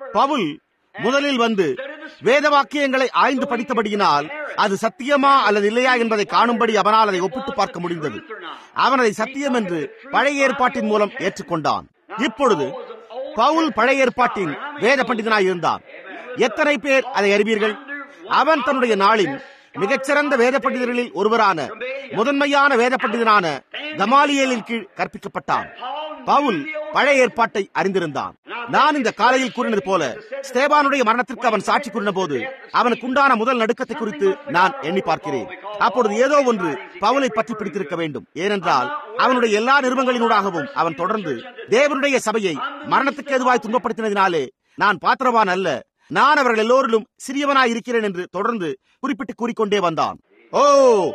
பவுல் முதலில் வந்து வேத வாக்கியங்களை ஆய்ந்து படித்தபடியினால் அது சத்தியமா அல்லது இல்லையா என்பதை காணும்படி அவனால் அதை ஒப்பிட்டு பார்க்க முடிந்தது அவன் அதை சத்தியம் என்று பழைய ஏற்பாட்டின் மூலம் ஏற்றுக்கொண்டான் இப்பொழுது பவுல் பழைய ஏற்பாட்டின் வேத பண்டிதனாய் இருந்தான் எத்தனை பேர் அதை அறிவீர்கள் அவன் தன்னுடைய நாளின் மிகச்சிறந்த வேத பண்டிதர்களில் ஒருவரான முதன்மையான வேத பண்டிதனான கமாலியலின் கீழ் கற்பிக்கப்பட்டான் பவுல் பழைய ஏற்பாட்டை அறிந்திருந்தான் நான் இந்த காலையில் கூறினது போல ஸ்தேபானுடைய மரணத்திற்கு அவன் சாட்சி கூறின போது அவனுக்கு உண்டான முதல் நடுக்கத்தை குறித்து நான் எண்ணி பார்க்கிறேன் அப்பொழுது ஏதோ ஒன்று பவுலை பற்றி பிடித்திருக்க வேண்டும் ஏனென்றால் அவனுடைய எல்லா நிறுவனங்களினூடாகவும் அவன் தொடர்ந்து தேவனுடைய சபையை மரணத்துக்கு எதுவாய் துன்பப்படுத்தினதினாலே நான் பாத்திரவான் அல்ல நான் அவர்கள் எல்லோரிலும் சிறியவனாய் இருக்கிறேன் என்று தொடர்ந்து குறிப்பிட்டு கூறிக்கொண்டே வந்தான் ஓ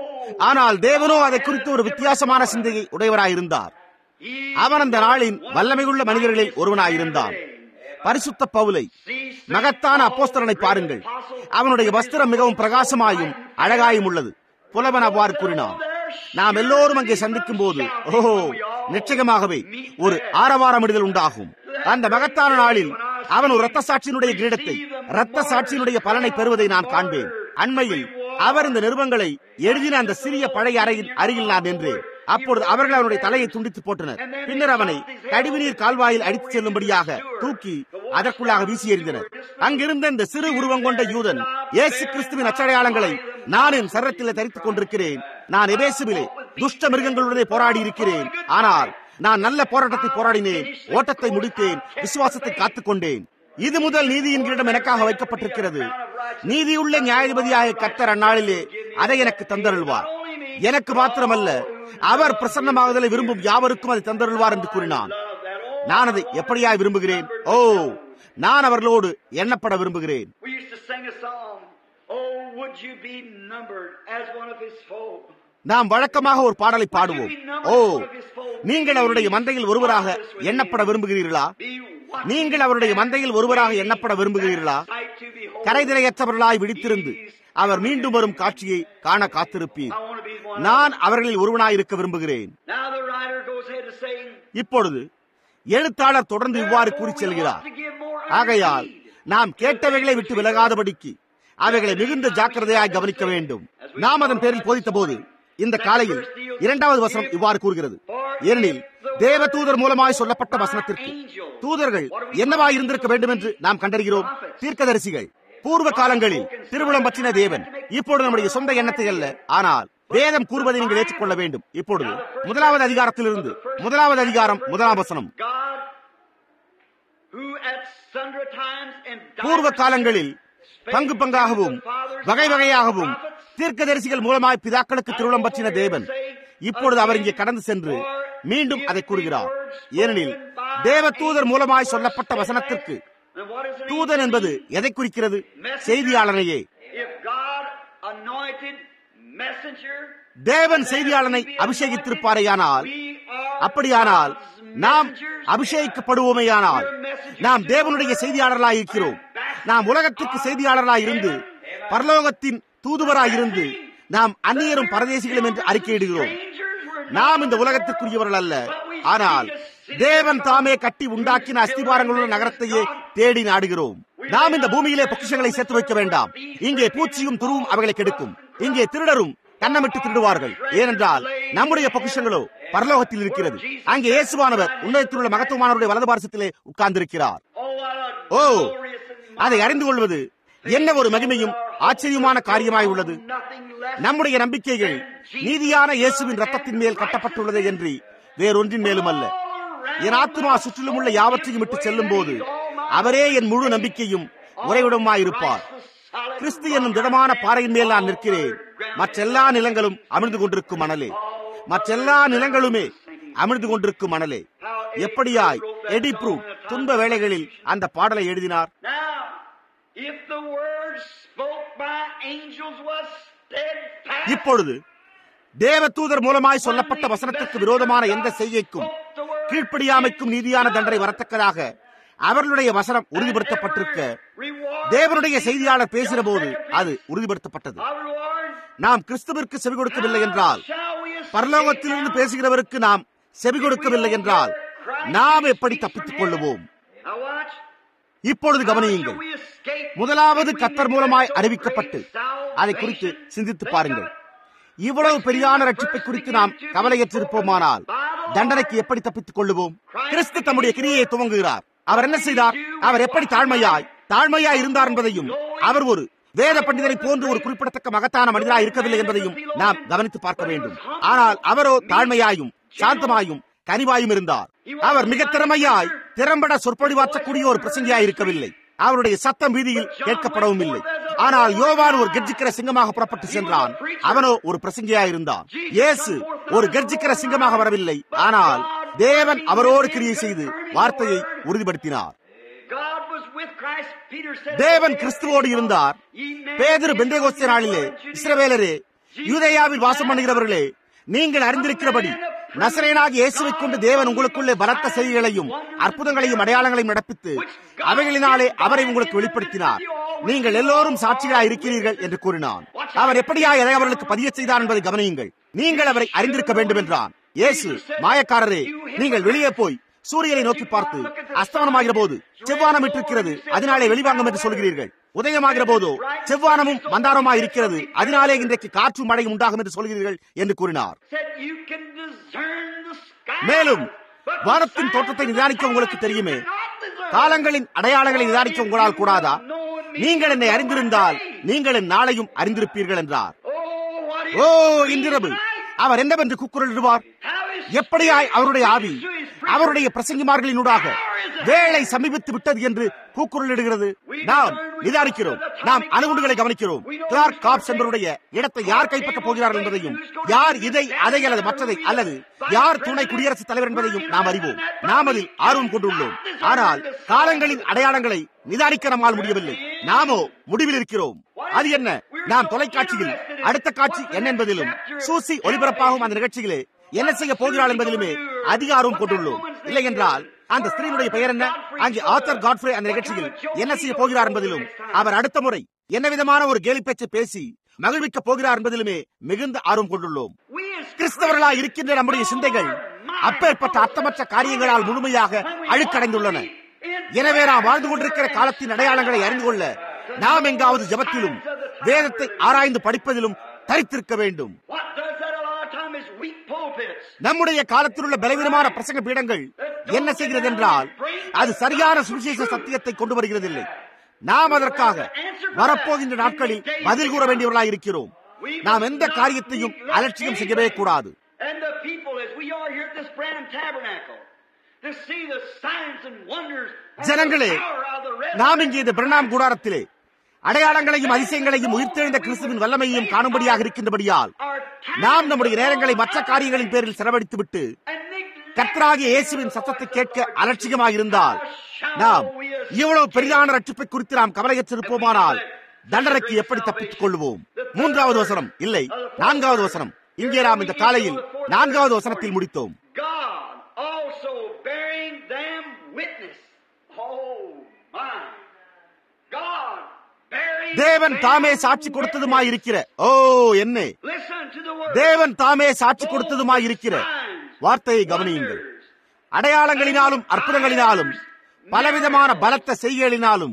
ஆனால் தேவனோ அதை குறித்து ஒரு வித்தியாசமான சிந்தையை உடையவராயிருந்தார் அவன் அந்த நாளின் வல்லமையுள்ள மனிதர்களில் ஒருவனாயிருந்தான் பரிசுத்த பவுலை மகத்தான அப்போஸ்தலனை பாருங்கள் அவனுடைய வஸ்திரம் மிகவும் பிரகாசமாயும் அழகாயும் உள்ளது புலவன் அவ்வாறு கூறினான் நாம் எல்லோரும் அங்கே சந்திக்கும் போது ஓஹோ நிச்சயமாகவே ஒரு ஆரவாரமிடுதல் உண்டாகும் அந்த மகத்தான நாளில் அவன் ஒரு ரத்த சாட்சியினுடைய கிரீடத்தை ரத்த சாட்சியினுடைய பலனை பெறுவதை நான் காண்பேன் அண்மையில் அவர் இந்த நிறுவங்களை எழுதின அந்த சிறிய பழைய அறையின் அருகில் நான் நின்றேன் அப்பொழுது அவர்கள் அவனுடைய தலையை துண்டித்து போட்டனர் பின்னர் அவனை கழிவுநீர் கால்வாயில் அடித்துச் செல்லும்படியாக தூக்கி அதற்குள்ளாக வீசி எறிந்தனர் அங்கிருந்த இந்த சிறு உருவம் கொண்ட யூதன் இயேசு கிறிஸ்துவின் அச்சடையாளங்களை நான் என் சரத்தில் தரித்துக் கொண்டிருக்கிறேன் நான் எபேசுவிலே துஷ்ட மிருகங்களுடனே போராடி இருக்கிறேன் ஆனால் நான் நல்ல போராட்டத்தை போராடினேன் ஓட்டத்தை முடித்தேன் விசுவாசத்தை காத்துக் கொண்டேன் இது முதல் நீதியின் கிரீடம் எனக்காக வைக்கப்பட்டிருக்கிறது நீதியுள்ள நியாயாதிபதியாக கத்தர் அந்நாளிலே அதை எனக்கு தந்தருள்வார் எனக்கு மாத்திரமல்ல அவர் பிரசன்னமாகுதலை விரும்பும் யாவருக்கும் அதை தந்தருள்வார் என்று கூறினான் நான் அதை எப்படியாய் விரும்புகிறேன் ஓ நான் அவர்களோடு எண்ணப்பட விரும்புகிறேன் We used to sing a song, Oh, would you be numbered as one of his folk? நாம் வழக்கமாக ஒரு பாடலை பாடுவோம் ஓ நீங்கள் அவருடைய மந்தையில் ஒருவராக எண்ணப்பட விரும்புகிறீர்களா Be what? நீங்கள் அவருடைய மந்தையில் ஒருவராக எண்ணப்பட விரும்புகிறீர்களா Sight to behold. கரைதிரையற்றவர்களாய் விழித்திருந்து அவர் மீண்டும் வரும் காட்சியை காண காத்திருப்பீர் I want to be one. நான் அவர்களில் ஒருவனாய் இருக்க விரும்புகிறேன் Now the writer goes ahead to say, இப்பொழுது எழுத்தாளர் தொடர்ந்து இவ்வாறு கூறி செல்கிறார் ஆகையால் நாம் கேட்டவைகளை விட்டு விலகாதபடிக்கு அவைகளை மிகுந்த ஜாக்கிரதையாய் கவனிக்க வேண்டும் நாம் அதன் பேரில் போதித்த போது இந்த காலையில் இரண்டாவது வசனம் இவ்வாறு கூறுகிறது ஏனெனில் தேவ தூதர் மூலமாய் சொல்லப்பட்ட வசனத்திற்கு தூதர்கள் என்னவாய் இருந்திருக்க வேண்டும் என்று நாம் கண்டறிகிறோம் தீர்க்கதரிசிகள் பூர்வ காலங்களில் திருவிழம் பற்றின தேவன் இப்பொழுது நம்முடைய சொந்த எண்ணத்தை அல்ல ஆனால் வேதம் கூறுவதை நீங்கள் ஏற்றுக்கொள்ள வேண்டும் இப்பொழுது முதலாவது அதிகாரத்திலிருந்து முதலாவது அதிகாரம் முதலாம் வசனம் God, who at sundry times and பூர்வ காலங்களில் பங்கு பங்காகவும் வகை வகையாகவும் தீர்க்கதரிசிகள் மூலமாய் பிதாக்களுக்கு திருவிழம் பற்றின தேவன் இப்பொழுது அவர் இங்கே கடந்து சென்று மீண்டும் அதை கூறுகிறார் ஏனெனில் தேவ தூதர் மூலமாய் சொல்லப்பட்ட வசனத்திற்கு And what is an தூதன் என்பது எதை குறிக்கிறது செய்தியாளனையே If God anointed messenger, தேவன் செய்தியாளனை அபிஷேகித்திருப்பாரேயானால் we are அப்படியானால் God's நாம் messengers. அபிஷேகிக்கப்படுவோமேயானால் நாம் தேவனுடைய செய்தியாளர்களாய் இருக்கிறோம் நாம் உலகத்திற்கு செய்தியாளர்களாய் இருந்து பரலோகத்தின் தூதுவராய் இருந்து நாம் அந்நியரும் பரதேசிகளும் என்று அறிக்கையிடுகிறோம் நாம் இந்த உலகத்திற்குரியவர்கள் அல்ல ஆனால் தேவன் தாமே கட்டி உண்டாக்கின அஸ்திபாரங்களுள்ள நகரத்தையே தேடி நாடுகிறோம் நாம் இந்த பூமியிலே பொக்கிஷங்களை சேர்த்து வைக்க வேண்டாம் இங்கே பூச்சியும் துருவும் அவைகளை கெடுக்கும் இங்கே திருடரும் கண்ணமிட்டு திருடுவார்கள் ஏனென்றால் நம்முடைய பொக்கிஷங்களோ பரலோகத்தில் இருக்கிறது அங்கே இயேசுவானவர் உன்னதத்தில் உள்ள மகத்துவமானவருடைய வலது பாரசத்திலே உட்கார்ந்திருக்கிறார் Oh, what a O glorious and அதை அறிந்து கொள்வது என்ன ஒரு மகிமையும் ஆச்சரியமான காரியமாய் உள்ளது nothing less நம்முடைய நம்பிக்கைகள் நீதியான இயேசுவின் ரத்தத்தின் மேல் கட்டப்பட்டுள்ளது என்று வேறொன்றின் மேலும் அல்ல என் ஆத்மா சுற்றிலும் உள்ள யாவற்றையும் விட்டு செல்லும் போது அவரே என் முழு நம்பிக்கையும் உறைவிடமாயிருப்பார் கிறிஸ்து என்னும் திடமான பாறையின் மேல் நான் நிற்கிறேன் மற்றெல்லா நிலங்களும் அமிழ்ந்து கொண்டிருக்கும் மணலே மற்றெல்லா நிலங்களுமே அமிழ்ந்து கொண்டிருக்கும் மணலே எப்படியாய் எடிப்ரூ துன்ப வேளைகளில் அந்த பாடலை எழுதினார் Now, if the word spoke by angels was steadfast, இப்பொழுது தேவ தூதர் மூலமாய் சொல்லப்பட்ட வசனத்திற்கு விரோதமான எந்த செய்கைக்கும் கீழ்ப்படியாமைக்கும் நீதியான தண்டனை வரத்தக்கதாக அவர்களுடைய வசனம் உறுதிப்படுத்தப்பட்டிருக்க தேவனுடைய செய்தியாளர் பேசின போது அது உறுதிப்படுத்தப்பட்டது நாம் கிறிஸ்துவிற்கு செவி கொடுக்கவில்லை என்றால் பரலோகத்திலிருந்து பேசுகிறவருக்கு நாம் செவி கொடுக்கவில்லை என்றால் நாம் எப்படி தப்பித்துக் கொள்ளுவோம் Now watch. இப்பொழுது கவனியுங்கள் முதலாவது கத்தர் மூலமாய் அறிவிக்கப்பட்டு அதை குறித்து சிந்தித்து பாருங்கள் இவ்வளவு பெரியான ரட்சிப்பை குறித்து நாம் கவலையற்றிருப்போமானால் தண்டனைக்கு எப்படி தப்பித்துக் கொள்ளுவோம் கிறிஸ்து தம்முடைய கிரியையை துவங்குகிறார் அவர் என்ன செய்தார் அவர் எப்படி தாழ்மையாய் தாழ்மையாய் இருந்தார் என்பதையும் அவர் ஒரு வேத பண்டிதரை போன்று ஒரு குறிப்பிடத்தக்க மகத்தான மனிதராய் இருக்கவில்லை என்பதையும் நாம் கவனித்து பார்க்க வேண்டும் ஆனால் அவரோ தாழ்மையாயும் சாந்தமாயும் கனிவாயும் இருந்தார் அவர் மிக திறமையாய் திறம்பட சொற்பொழிவாற்றக்கூடிய ஒரு பிரசங்கியாய் இருக்கவில்லை அவருடைய சத்தம் வீதியில் கேட்கப்படவும் இல்லை ஆனால் யோவான் ஒரு கர்ஜிக்கிற சிங்கமாக புறப்பட்டு சென்றான் அவனோ ஒரு பிரசங்கியாய் இருந்தான் இயேசு ஒரு கர்ஜிக்கிற சிங்கமாக வரவில்லை ஆனால் தேவன் அவரோடு கிரியை செய்து வார்த்தையை உறுதிப்படுத்தினார் தேவன் கிறிஸ்துவோடு இருந்தார் பேதரு பெந்தேகோஸ்தே நாளிலே இஸ்ரவேலரே யூதேயாவில் வாசம் பண்ணுகிறவர்களே நீங்கள் அறிந்திருக்கிறபடி நசரேனாக இயேசுவை கொண்டு தேவன் உங்களுக்குள்ளே பலத்த செய்திகளையும் அற்புதங்களையும் அடையாளங்களையும் நடப்பித்து அவைகளினாலே அவரை உங்களுக்கு வெளிப்படுத்தினார் நீங்கள் எல்லோரும் சாட்சிகளாக இருக்கிறீர்கள் என்று கூறினான் அவர் எப்படியா எதை அவர்களுக்கு பதிய செய்தார் என்பதை கவனியுங்கள் நீங்கள் அவரை அறிந்திருக்க வேண்டும் என்றான் இயேசு மாயக்காரரே நீங்கள் வெளியே போய் சூரியனை நோக்கி பார்த்து அஸ்தமனமாகிற போது செவ்வானம் இட்டிருக்கிறது அதனாலே வெளிவாங்கும் என்று சொல்கிறீர்கள் உதயமாகிற போதோ செவ்வானமும் மந்தாரமா இருக்கிறது அதனாலே இன்றைக்கு காற்று மழையும் உண்டாகும் என்று சொல்கிறீர்கள் என்று கூறினார் மேலும் வானத்தின் தோற்றத்தை நிதானிக்க உங்களுக்கு தெரியுமே காலங்களின் அடையாளங்களை நிதானிக்க உங்களால் கூடாதா நீங்கள் என்னை அறிந்திருந்தால் நீங்கள் என் நாளையும் அறிந்திருப்பீர்கள் என்றார் ஓ இன்றிரவு அவர் என்னவென்று குக்குரலிடுவார் எப்படியாய் அவருடைய ஆவி அவருடைய பிரசங்கிமார்களினூடாக வேலை சமீபித்து விட்டது என்று கூக்குரலிடுகிறது நாம் நிதானிக்கிறோம் நாம் அணுகுண்டுகளை கவனிக்கிறோம் கிளார்க் காப்ஸ் என்பவருடைய இடத்தை யார் கைப்பற்றப் போகிறார்கள் என்பதையும் யார் இதை அதை அல்லது மற்றதை அல்லது யார் துணை குடியரசுத் தலைவர் என்பதையும் நாம் அறிவோம் நாம் அதில் ஆர்வம் கொண்டுள்ளோம் ஆனால் காலங்களின் அடையாளங்களை நிதானிக்க நம்மால் முடியவில்லை நாமோ முடிவில் இருக்கிறோம் அது என்ன நாம் தொலைக்காட்சியில் அடுத்த காட்சி என்ன என்பதிலும் சூசி ஒலிபரப்பாகும் அந்த நிகழ்ச்சியிலே என்ன செய்ய போகிறாள் என்பதிலுமே அதிக ஆர்வம் கொண்டுள்ளோம் இல்லை என்றால் அந்த ஸ்திரீனுடைய பெயர் என்ன அங்கே ஆத்தர் காட்ஃப்ரே அந்த நிகழ்ச்சியில் என்ன செய்ய போகிறார் என்பதிலும் அவர் அடுத்த முறை என்ன விதமான ஒரு கேலி பேச்சை பேசி மகிழ்விக்க போகிறார் என்பதிலுமே மிகுந்த ஆர்வம் கொண்டுள்ளோம் கிறிஸ்தவர்களா இருக்கின்ற நம்முடைய சிந்தைகள் அப்பேற்பட்ட அர்த்தமற்ற காரியங்களால் முழுமையாக அழுக்கடைந்துள்ளன எனவே நாம் வாழ்ந்து கொண்டிருக்கிற காலத்தின் அடையாளங்களை அறிந்து கொள்ள நாம் எங்காவது ஜபத்திலும் வேதத்தை ஆராய்ந்து படிப்பதிலும் தரித்திருக்க வேண்டும் நம்முடைய காலத்தில் உள்ள பலவீனமான பிரசங்க பீடங்கள் என்ன செய்கிறது என்றால் அது சரியான சுவிசேஷ சத்தியத்தை கொண்டு வருகிறதில்லை நாம் அதற்காக வரப்போகின்ற நாட்களில் பதில் கூற வேண்டியவர்களாக இருக்கிறோம் நாம் எந்த காரியத்தையும் அலட்சியம் செய்யவே கூடாது ஜனங்களே நாம் இங்கே இந்த பிரணாம் கூடாரத்திலே அடையாளங்களையும் அதிசயங்களையும் உயிர்த்தெழுந்த கிறிஸ்துவின் வல்லமையையும் காணும்படியாக இருக்கின்றபடியால் நாம் நம்முடைய நேரங்களை மற்ற காரியங்களின் பேரில் செலவழித்து விட்டு கர்த்தராகிய இயேசுவின் சத்தத்தை கேட்க அலட்சியமாக இருந்தால் நாம் இவ்வளவு பெரிதான ரட்சிப்பை குறித்து நாம் கவலையற்றிருப்போமானால் தண்டனைக்கு எப்படி தப்பித்துக் கொள்வோம் மூன்றாவது வசனம் இல்லை நான்காவது வசனம் இங்கே நாம் இந்த காலையில் நான்காவது வசனத்தில் முடித்தோம் தேவன் தாமே சாட்சி கொடுத்ததுமாயிருக்கிற ஓ என்ன தேவன் தாமே சாட்சி கொடுத்ததுமாயிருக்கிற வார்த்தையை கவனியுங்கள் அடையாளங்களினாலும் அற்புதங்களினாலும் பலவிதமான பலத்த செய்கைகளினாலும்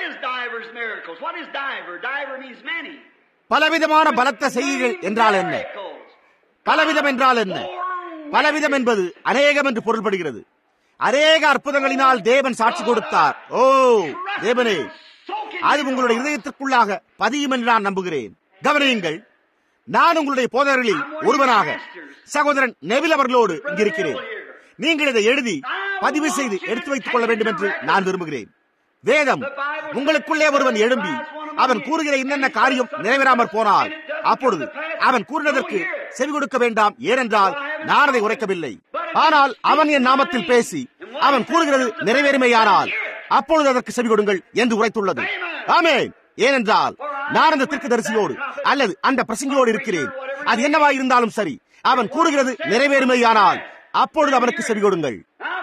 பலவிதமான பலத்த செய்கைகள் என்றால் என்ன பலவிதம் என்றால் என்ன பலவிதம் என்பது அநேகம் என்று பொருள்படுகிறது அநேக அற்புதங்களினால் தேவன் சாட்சி கொடுத்தார் ஓ தேவனே அது உங்களுடைய இதயத்திற்குள்ளாக பதியும் என்று நான் நம்புகிறேன் கவனியுங்கள் நான் உங்களுடைய போதகர்களில் ஒருவனாக சகோதரன் நெவில் அவர்களோடு இங்கிருக்கிறேன் நீங்கள் இதை எழுதி பதிவு செய்து எடுத்து வைத்துக் கொள்ள வேண்டும் என்று நான் விரும்புகிறேன் வேதம் உங்களுக்குள்ளே ஒருவன் எழும்பி அவன் கூறுகிற என்னென்ன காரியம் நிறைவேறாமற் போனால் அப்பொழுது அவன் கூறினதற்கு செவி கொடுக்க வேண்டாம் ஏனென்றால் நான் அதை உரைக்கவில்லை ஆனால் அவன் என் நாமத்தில் பேசி அவன் கூறுகிறது நிறைவேறுமையானால் அப்பொழுது அதற்கு செவி கொடுங்கள் என்று உரைத்துள்ளது ஆமே ஏனென்றால் நான் அந்த திருக்கு தரிசியோடு அல்லது அந்த பிரசங்கியோடு இருக்கிறேன் அது என்னவா இருந்தாலும் சரி அவன் கூறுகிறது நிறைவேறுமையானால் அப்பொழுது அவனுக்கு செவி கொடுங்கள்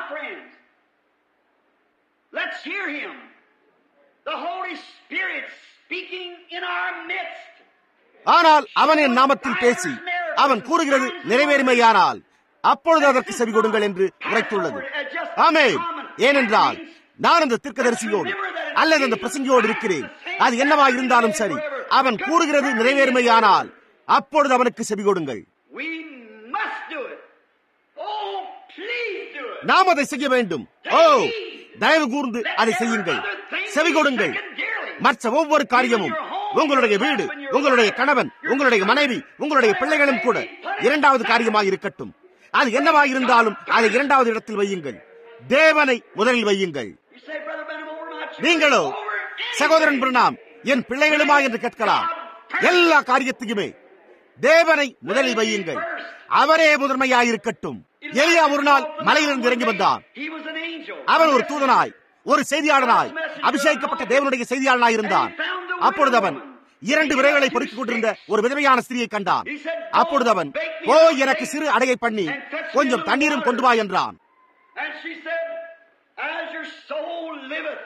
Let's hear him. The Holy Spirit speaking in our midst. ஆனால் அவன் என் நாமத்தில் பேசி அவன் கூறுகிறது நிறைவேறுமையானால் அப்பொழுது அதற்கு செவி கொடுங்கள் என்று உரைத்துள்ளது ஆமே ஏனென்றால் நான் அந்த தீர்க்கதரிசியோடு அல்லது அந்த பிரசங்கியோடு இருக்கிறேன் அது என்னவா இருந்தாலும் சரி அவன் கூறுகிறது நிறைவேறுமையானால் அப்பொழுது அவனுக்கு செவி கொடுங்கள் We must do it. Oh, please do it. நாம் அதை செய்ய வேண்டும் ஓ தயவு கூர்ந்து அதை செய்யுங்கள் செவி கொடுங்கள் மற்ற ஒவ்வொரு காரியமும் உங்களுடைய வீடு உங்களுடைய கணவன் உங்களுடைய மனைவி உங்களுடைய பிள்ளைகளும் கூட இரண்டாவது காரியமாக இருக்கட்டும் அது என்னவாக இருந்தாலும் அதை இரண்டாவது இடத்தில் வையுங்கள் தேவனை முதலில் வையுங்கள் You say, Brother Benham, over my children, நீங்களோ over சகோதரன் பிரணாம் என் பிள்ளைகளுமா என்று கேட்கலாம் எல்லா காரியத்தையுமே தேவனை முதலில் வையுங்கள் அவரே முதன்மையாயிருக்கட்டும் எலியா ஒரு நாள் மலையிலிருந்து இறங்கி வந்தான் He was an angel. அவன் ஒரு தூதனாய் ஒரு செய்தியாளனாய் அபிஷேகிக்கப்பட்ட தேவனுடைய செய்தியாளனாய் இருந்தான் அப்பொழுது அவன் இரண்டு விரைகளை பொறுக்கிக் கொண்டிருந்த ஒரு விதவையான ஸ்திரியை கண்டான் அப்பொழுது அவன் ஓ எனக்கு சிறு அடையை பண்ணி கொஞ்சம் தண்ணீரும் கொண்டு வா என்றான் And she said, As your soul liveth,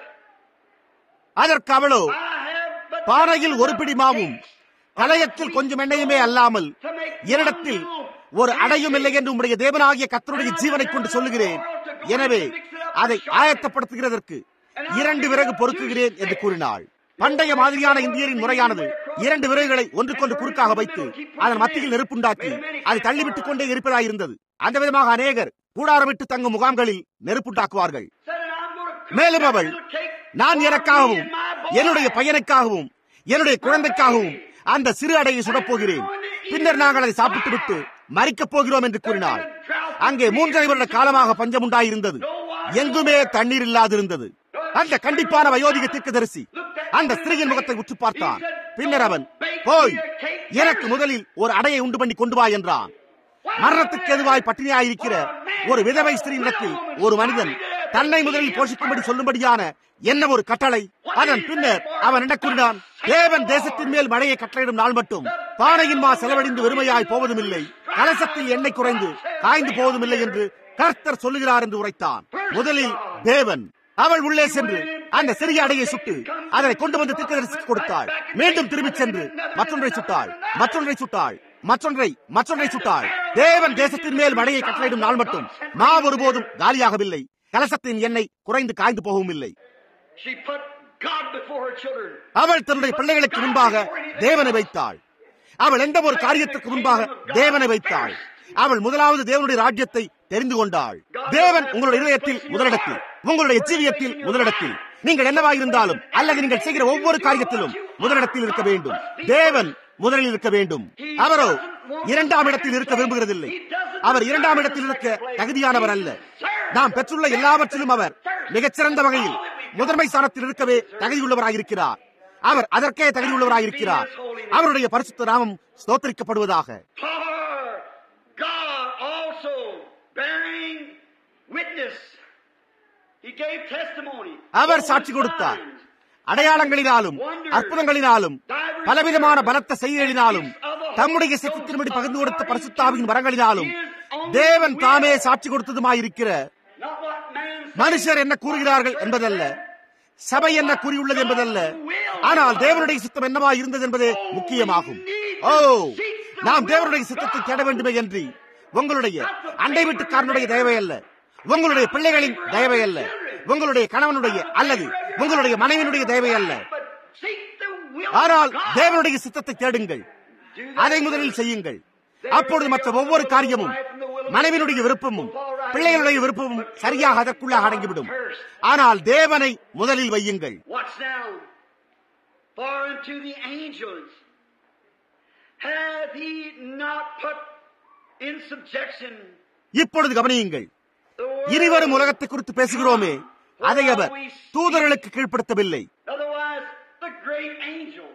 அதற்கு அவளோ I have but பானையில் ஒரு பிடி மாவும் கலையத்தில் கொஞ்சம் எண்ணெயுமே அல்லாமல் என்னிடத்தில் ஒரு அடையும் இல்லை என்று உம்முடைய தேவனாகிய கத்தருடைய ஜீவனை கொண்டு சொல்லுகிறேன் எனவே அதை ஆயத்தப்படுத்துகிறதற்கு இரண்டு விறகு பொறுக்குகிறேன் என்று கூறினாள் பண்டைய மாதிரியான இந்தியரின் முறையானது இரண்டு விறகுகளை ஒன்றுக்கொன்று குறுக்காக வைத்து அதன் மத்தியில் நெருப்புண்டாக்கி அதை தள்ளிவிட்டுக் கொண்டே இருப்பதாயிருந்தது அந்த விதமாக அநேகர் கூடாரமிட்டு தங்கும் முகாம்களில் நெருப்புண்டாக்குவார்கள் said, and I'm going to மேலும் அவள் நான் எனக்காகவும் என்னுடைய பையனுக்காகவும் என்னுடைய குழந்தைக்காகவும் அந்த சிறு அடையை சுடப்போகிறேன் பின்னர் நாங்கள் அதை சாப்பிட்டு விட்டு மறிக்கப் போகிறோம் என்று கூறினாள் அங்கே மூன்றரை வருட காலமாக பஞ்சம் உண்டாயிருந்தது எங்குமே தண்ணீர் இல்லாதிருந்தது அந்த கண்டிப்பான வயோதிக தீர்க்கதரிசி அந்த ஸ்திரீயின் முகத்தை உற்று பார்த்தான் பின்னர் அவன் போய் எனக்கு முதலில் ஒரு அடையை உண்டு பண்ணி கொண்டு வா என்றான் மரணத்துக்கு எதுவாய் பட்டினியாயிருக்கிற ஒரு விதவை ஸ்திரீனிடத்தில் ஒரு மனிதன் தன்னை முதலில் போஷிக்கும்படி சொல்லும்படியான என்ன ஒரு கட்டளை அதன் பின்னர் அவன் என்ன கூறினான் தேவன் தேசத்தின் மேல் மழையை கட்டளையிடும் நாள் மட்டும் பானையின் மா செலவழிந்து வெறுமையாய் போவதும் இல்லை கலசத்தில் எண்ணெய் குறைந்து காய்ந்து போவதும் இல்லை என்று கர்த்தர் சொல்லுகிறார் என்று உரைத்தான் முதலில் தேவன் அவள் உள்ளே சென்று அந்த சிறிய அடையை சுட்டு அதனை கொண்டு வந்து தீர்க்கதரிசிக்கு கொடுத்தாள் மீண்டும் திரும்பிச் சென்று மற்றொன்றை சுட்டாள் மற்றொன்றை சுட்டாள் மற்றொன்றை மற்றொன்றை சுட்டாள் தேவன் தேசத்தின் மேல் மழையை கட்டளையிடும் நாள் மட்டும் மா ஒருபோதும் காலியாகவில்லை கலசத்தின் எண்ணெய் குறைந்து காய்ந்து போகவும் இல்லை She put God before her children. அவள் தன்னுடைய பிள்ளைகளுக்கு முன்பாக தேவனை வைத்தாள் அவள் எந்த ஒரு காரியத்திற்கு முன்பாக தேவனை வைத்தாள் அவள் முதலாவது தேவனுடைய ராஜ்யத்தை தெரிந்து கொண்டாள் தேவன் உங்களுடைய இதயத்தில் முதலிடத்தில் உங்களுடைய ஜீவியத்தில் முதலிடத்தில் நீங்கள் என்னவாக இருந்தாலும் அல்லது நீங்கள் செய்கிற ஒவ்வொரு காரியத்திலும் முதலிடத்தில் இருக்க வேண்டும் தேவன் முதலில் இருக்க வேண்டும் அவரோ இரண்டாம் இடத்தில் இருக்க விரும்புகிறதில்லை அவர் இரண்டாம் இடத்தில் இருக்க தகுதியானவர் அல்ல நாம் பெற்றுள்ள எல்லாவற்றிலும் அவர் மிகச்சிறந்த வகையில் முதன்மை ஸ்தானத்தில் இருக்கவே தகுதியுள்ளவராயிருக்கிறார் அவர் அதற்கே தகுதியுள்ளவராயிருக்கிறார் அவருடைய பரிசுத்த நாமம் ஸ்தோத்தரிக்கப்படுவதாக For God also bearing witness. He gave testimony. அவர் சாட்சி கொடுத்தார் அடையாளங்களினாலும் அற்புதங்களினாலும் பலவிதமான பலத்த செய்திகளினாலும் தம்முடைய சித்தத்தின்படி பகிர்ந்து கொடுத்த பரிசுத்தாவின் வரங்களினாலும் தேவன் தாமே சாட்சி கொடுத்ததுமாயிருக்கிற Not what man மனுஷர் என்ன கூறுகிறார்கள் என்பதல்ல சபை என்ன கூறியுள்ளது என்பதல்ல ஆனால் தேவனுடைய சித்தம் என்னவா இருந்தது என்பதே முக்கியமாகும் ஓ நாம் தேவனுடைய சித்தத்தை தேட வேண்டுமே என்று உங்களுடைய அண்டை வீட்டுக்காரனுடைய தயவை அல்ல உங்களுடைய பிள்ளைகளின் தயவை அல்ல உங்களுடைய கணவனுடைய அல்லது உங்களுடைய மனைவியினுடைய தயவை அல்ல but seek the will ஆனால் of God. தேவனுடைய சித்தத்தை தேடுங்கள் அதை முதலில் செய்யுங்கள் அப்பொழுது மற்ற ஒவ்வொரு காரியமும் மனைவியினுடைய விருப்பமும் பிள்ளைகளுடைய விருப்பமும் சரியாக அதற்குள்ளாக அடங்கிவிடும் ஆனால் தேவனை முதலில் வையுங்கள் Watch now. For unto the angels hath he not put in subjection இப்பொழுது கவனியுங்கள் the word இனிவரும் உலகத்தை குறித்து பேசுகிறோமே அதை அவர் தூதர்களுக்கு கீழ்ப்படுத்தவில்லை Otherwise, the great angels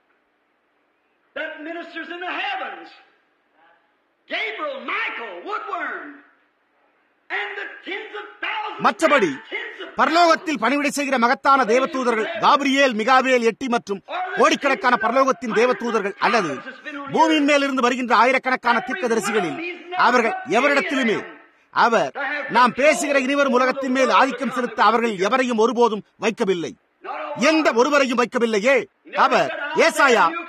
that ministers in the heavens, Gabriel, Michael, Woodworm, and the tens of thousands, மற்றபடி tens of பரலோகத்தில் பணிவிடை செய்கிற மகத்தான தேவதூதர்கள் காபிரியேல் மிகாவேல் எட்டி மற்றும் கோடிக்கணக்கான பரலோகத்தின் தேவதூதர்கள் அல்லது பூமியின் மேலிருந்து வருகின்ற ஆயிரக்கணக்கான தீர்க்கதரிசிகளில் அவர்கள் எவரிடத்திலுமே அவர் நாம் பேசுகிற இனிவரும் உலகத்தின் மேல் ஆதிக்கம் செலுத்த அவர்கள் எவரையும் ஒருபோதும் வைக்கவில்லை எந்த ஒருவரையும் வைக்கவில்லையே அவர் ஏசாயா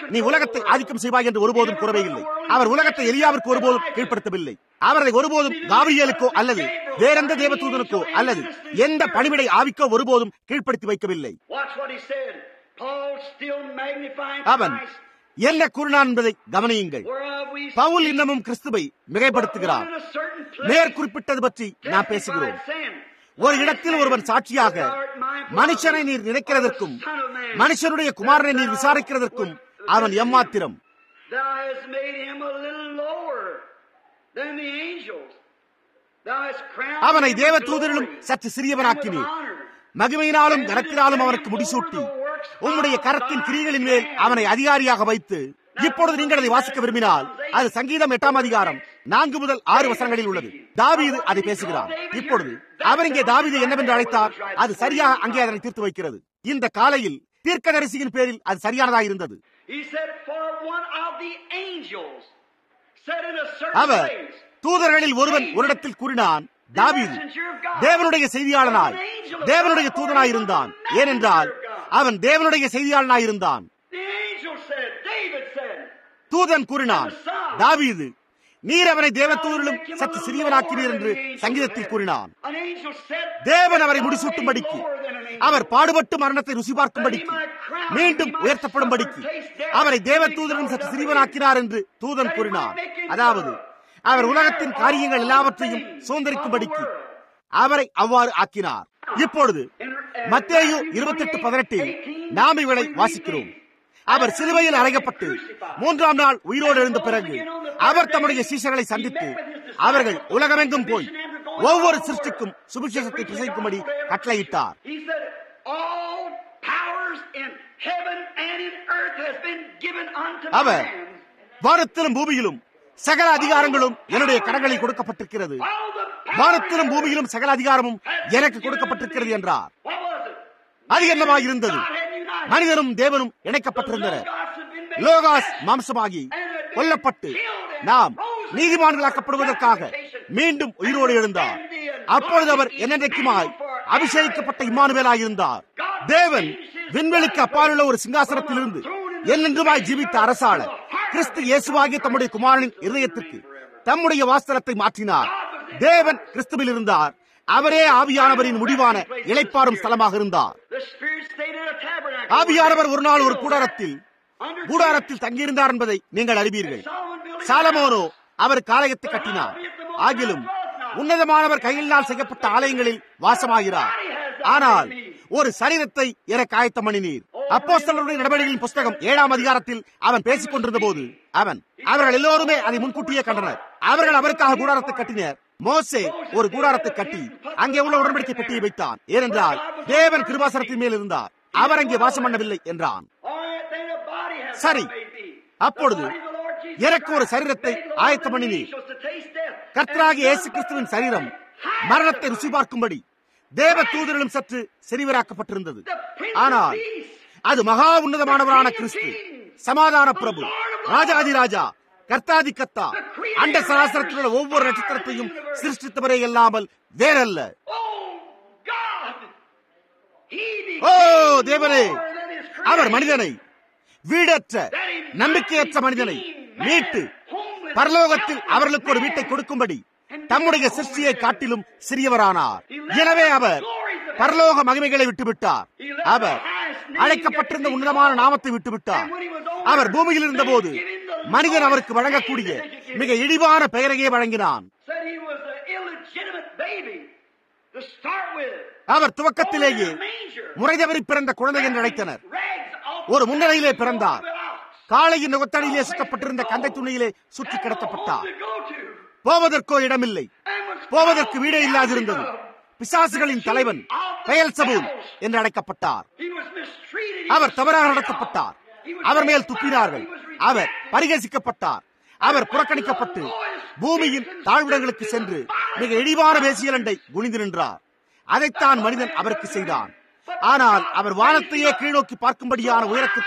நீ உலகத்தை ஆதிக்கம் செய்வாய் என்று ஒருபோதும் கூறவே இல்லை அவர் உலகத்தை எலியாவிற்கு ஒருபோதும் கீழ்ப்படுத்தவில்லை அவரை ஒருபோதும் காவியலுக்கோ அல்லது வேறெந்த தேவதூதனுக்கோ அல்லது எந்த பணிவிடை ஆவிக்கோ ஒருபோதும் கீழ்ப்படுத்தி வைக்கவில்லை Watch what he said. Paul still magnifying அவன் Christ. என்ன கூறினான் என்பதை கவனியுங்கள் Whereof we பவுல் இன்னமும் கிறிஸ்துவை மிகைப்படுத்துகிறார் But in a certain place, மேற்குறிப்பிட்டது பற்றி நாம் பேசுகிறோம் justified sin. ஒரு இடத்தில் ஒருவன் சாட்சியாக மனுஷனை நீர் நினைக்கிறதற்கும் மனுஷனுடைய குமாரனை நீர் விசாரிக்கிறதற்கும் அவன் எம்மாத்திரம் Thou hast made him a little lower than the angels. Thou hast crowned அவனை him with தேவ glory தூதரிலும் சற்று and with சிறியவனாக்கினீர் honor. மகிமையினாலும் கனத்தினாலும் அவனுக்கு முடிசூட்டி உம்முடைய கரத்தின் கிரிகளின் மேல் அவனை அதிகாரியாக வைத்து இப்பொழுது நீங்கள் அதை வாசிக்க விரும்பினால் அது சங்கீதம் எட்டாம் அதிகாரம் நான்கு முதல் ஆறு வசனங்களில் உள்ளது தாவீது அதை பேசுகிறார் இப்பொழுது அவர் இங்கே தாவீது என்னவென்று அழைத்தார் அது சரியாக அங்கே அதனை தீர்த்து வைக்கிறது இந்த காலையில் தீர்க்கதரிசியின் பேரில் அது சரியானதாக இருந்தது He said, For one of the angels said in a certain our place, தூதர்களில் ஒருவன் ஒரு இடத்தில் கூறினான் தாவீது தேவனுடைய செய்தியாளனாய் தேவனுடைய தூதனாய் இருந்தான் ஏனென்றால் அவன் தேவனுடைய செய்தியாளனாய் இருந்தான் The angel said, David said, தூதன் கூறினான் தாவீது நீர் அவனை தேவதூரிலும் சற்று சிறியவனாக்கினீர் என்று சங்கீதத்தில் கூறினான் An angel said, தேவன் அவரை முடிசூட்டும்படிக்கு அவர் பாடுபட்டு மரணத்தை ருசி பார்க்கும்படிக்கு மீண்டும் உயர்த்தப்படும்படிக்கு அவரை தேவதூதரிலும் சற்று சிறியவனாக்கினார் என்று தூதன் கூறினான் அதாவது அவர் உலகத்தின் காரியங்கள் எல்லாவற்றையும் சுதந்திரிக்கும்படிக்கு அவரை அவ்வாறு ஆக்கினார் இப்பொழுது மத்தேயு இருபத்தெட்டு பதினெட்டில் நாம் இவளை வாசிக்கிறோம் அவர் சிலுவையில் அறையப்பட்டு மூன்றாம் நாள் உயிரோடு எழுந்த பிறகு அவர் தம்முடைய சீசர்களை சந்தித்து அவர்கள் உலகமெங்கும் போய் ஒவ்வொரு சிருஷ்டிக்கும் சுவிசேஷத்தை பிரசவிக்கும்படி கட்டளையிட்டார் He said, All powers in heaven and in earth has been given unto our man. வானத்திலும் பூமியிலும் சகல அதிகாரங்களும் என்னுடைய கரங்களில் கொடுக்கப்பட்டிருக்கிறது All the powers வானத்திலும் பூமியிலும் சகல அதிகாரமும் எனக்கு கொடுக்கப்பட்டிருக்கிறது என்றார் What was it? அது என்னவாய் இருந்தது God had united. மனிதனும் தேவனும் இணைக்கப்பட்டிருந்தனர் Logos had been made லோகாஸ் மாம்சமாகி கொல்லப்பட்டு நாம் நீதிமான்களாக்கப்படுவதற்காக மீண்டும் உயிரோடு எழுந்தார் அப்பொழுது அவர் என்னென்றைக்குமாய் அபிஷேகிக்கப்பட்ட இம்மானுவேலாய் இருந்தார் தேவன் விண்வெளிக்கு அப்பாலுள்ள ஒரு சிங்காசனத்திலிருந்து என்னென்றுமாய் ஜீவித்த அரசாளர் கிறிஸ்து இயேசுவாகிய தம்முடைய குமாரனின் இருதயத்திற்கு தம்முடைய வாஸ்தலத்தை மாற்றினார் தேவன் கிறிஸ்துவில் இருந்தார் அவரே ஆவியானவரின் முடிவான இளைப்பாறும் ஸ்தலமாக இருந்தார் The Spirit stayed in a tabernacle. ஆவியானவர் ஒரு நாள் ஒரு கூடாரத்தில் கூடாரத்தில் தங்கியிருந்தார் என்பதை நீங்கள் அறிவீர்கள் சாலமோனோ அவர் காலயத்தை கட்டினார் ஆகிலும் உன்னதமானவர் கையினால் செய்யப்பட்ட ஆலயங்களில் வாசமாகிறார் ஆனால் ஒரு சரீரத்தை எனக்கு ஆயத்தம் பண்ணினீர் அப்போஸ்தலருடைய நடவடிக்கைகளின் புஸ்தகம் ஏழாம் அதிகாரத்தில் அவன் பேசிக் கொண்டிருந்த போது அவன் அவர்கள் எல்லோருமே அதை முன்கூட்டியே கண்டனர் அவர்கள் அவருக்காக கூடாரத்தை கட்டினர் மோசே ஒரு கூடாரத்தை கட்டி அங்கே உள்ள உடன்படிக்கை பெட்டியை வைத்தான் ஏனென்றால் தேவன் கிருபாசனத்தின் மேல் இருந்தார் அவர் அங்கே வாசம் பண்ணவில்லை என்றான் All right, then a body has சரி. made me. அப்பொழுது The body of the Lord Jesus எனக்கு ஒரு Christ சரீரத்தை made the Lord ஆயத்தம் of the பண்ணினீர். angels to taste death. கர்த்தராகிய And இயேசு none கிறிஸ்துவின் but சரீரம் high மரணத்தை the ருசி பார்க்கும்படி தேவ தூதரிலும் சற்று செறிவராக்கப்பட்டிருந்தது Prince ஆனால் of Peace. அது மகா உன்னதமானவரான கிறிஸ்து சமாதான பிரபு ராஜாதி ராஜா கர்த்தாதி கத்தா அண்ட சராசரத்தில் உள்ள ஒவ்வொரு நட்சத்திரத்தையும் சிருஷ்டித்தவரே இல்லாமல் வேறல்ல Oh, God! He O became தேவனே more than his அவர் creation. மனிதனை வீடற்ற That he நம்பிக்கையற்ற மனிதனை redeemed man, மீட்டு homeless, பரலோகத்தில் helpless அவர்களுக்கு ஒரு man. வீட்டை கொடுக்கும்படி தம்முடைய சிருஷ்டியை காட்டிலும் சிறியவரானார் எனவே அவர் பரலோக மகிமைகளை விட்டுவிட்டார் அவர் அழைக்கப்பட்டிருந்த உன்னதமான நாமத்தை விட்டுவிட்டார் அவர் பூமியில் இருந்தபோது மனிதன் அவருக்கு வழங்கக்கூடிய மிக இழிவான பெயரையே வழங்கினான் Said he was an illegitimate baby to start with. Our துவக்கத்திலேயே Born in a manger. முறை தவறி பிறந்த குழந்தை என்று அழைத்தனர் Rags off ஒரு the முன்னணியிலே back பிறந்தார் of the ox. காளையின் நுகத்தடியிலே சுற்றப்பட்டிருந்த கந்தை துணியிலே சுற்றி கிடத்தப்பட்டார் To go to. போவதற்கோ இடமில்லை And was போவதற்கு called வீடே இல்லாதிருந்தது Beelzebub. பிசாசுகளின் தலைவன் பெயல்சபூல் என்று அழைக்கப்பட்டார் He was mistreated. அவர் தவறாக நடத்தப்பட்டார் அவர் மேல் துப்பினார்கள் அவர் பரிகசிக்கப்பட்டார் அவர் புறக்கணிக்கப்பட்டு பூமியின் தாழ்விடங்களுக்கு சென்று மிக இழிவான வேசியலண்டை குனிந்து நின்றார் அதைத்தான் மனிதன் அவருக்கு செய்தான் ஆனால் அவர் வானத்தையே கீழ்நோக்கி பார்க்கும்படியான உயரத்துக்கு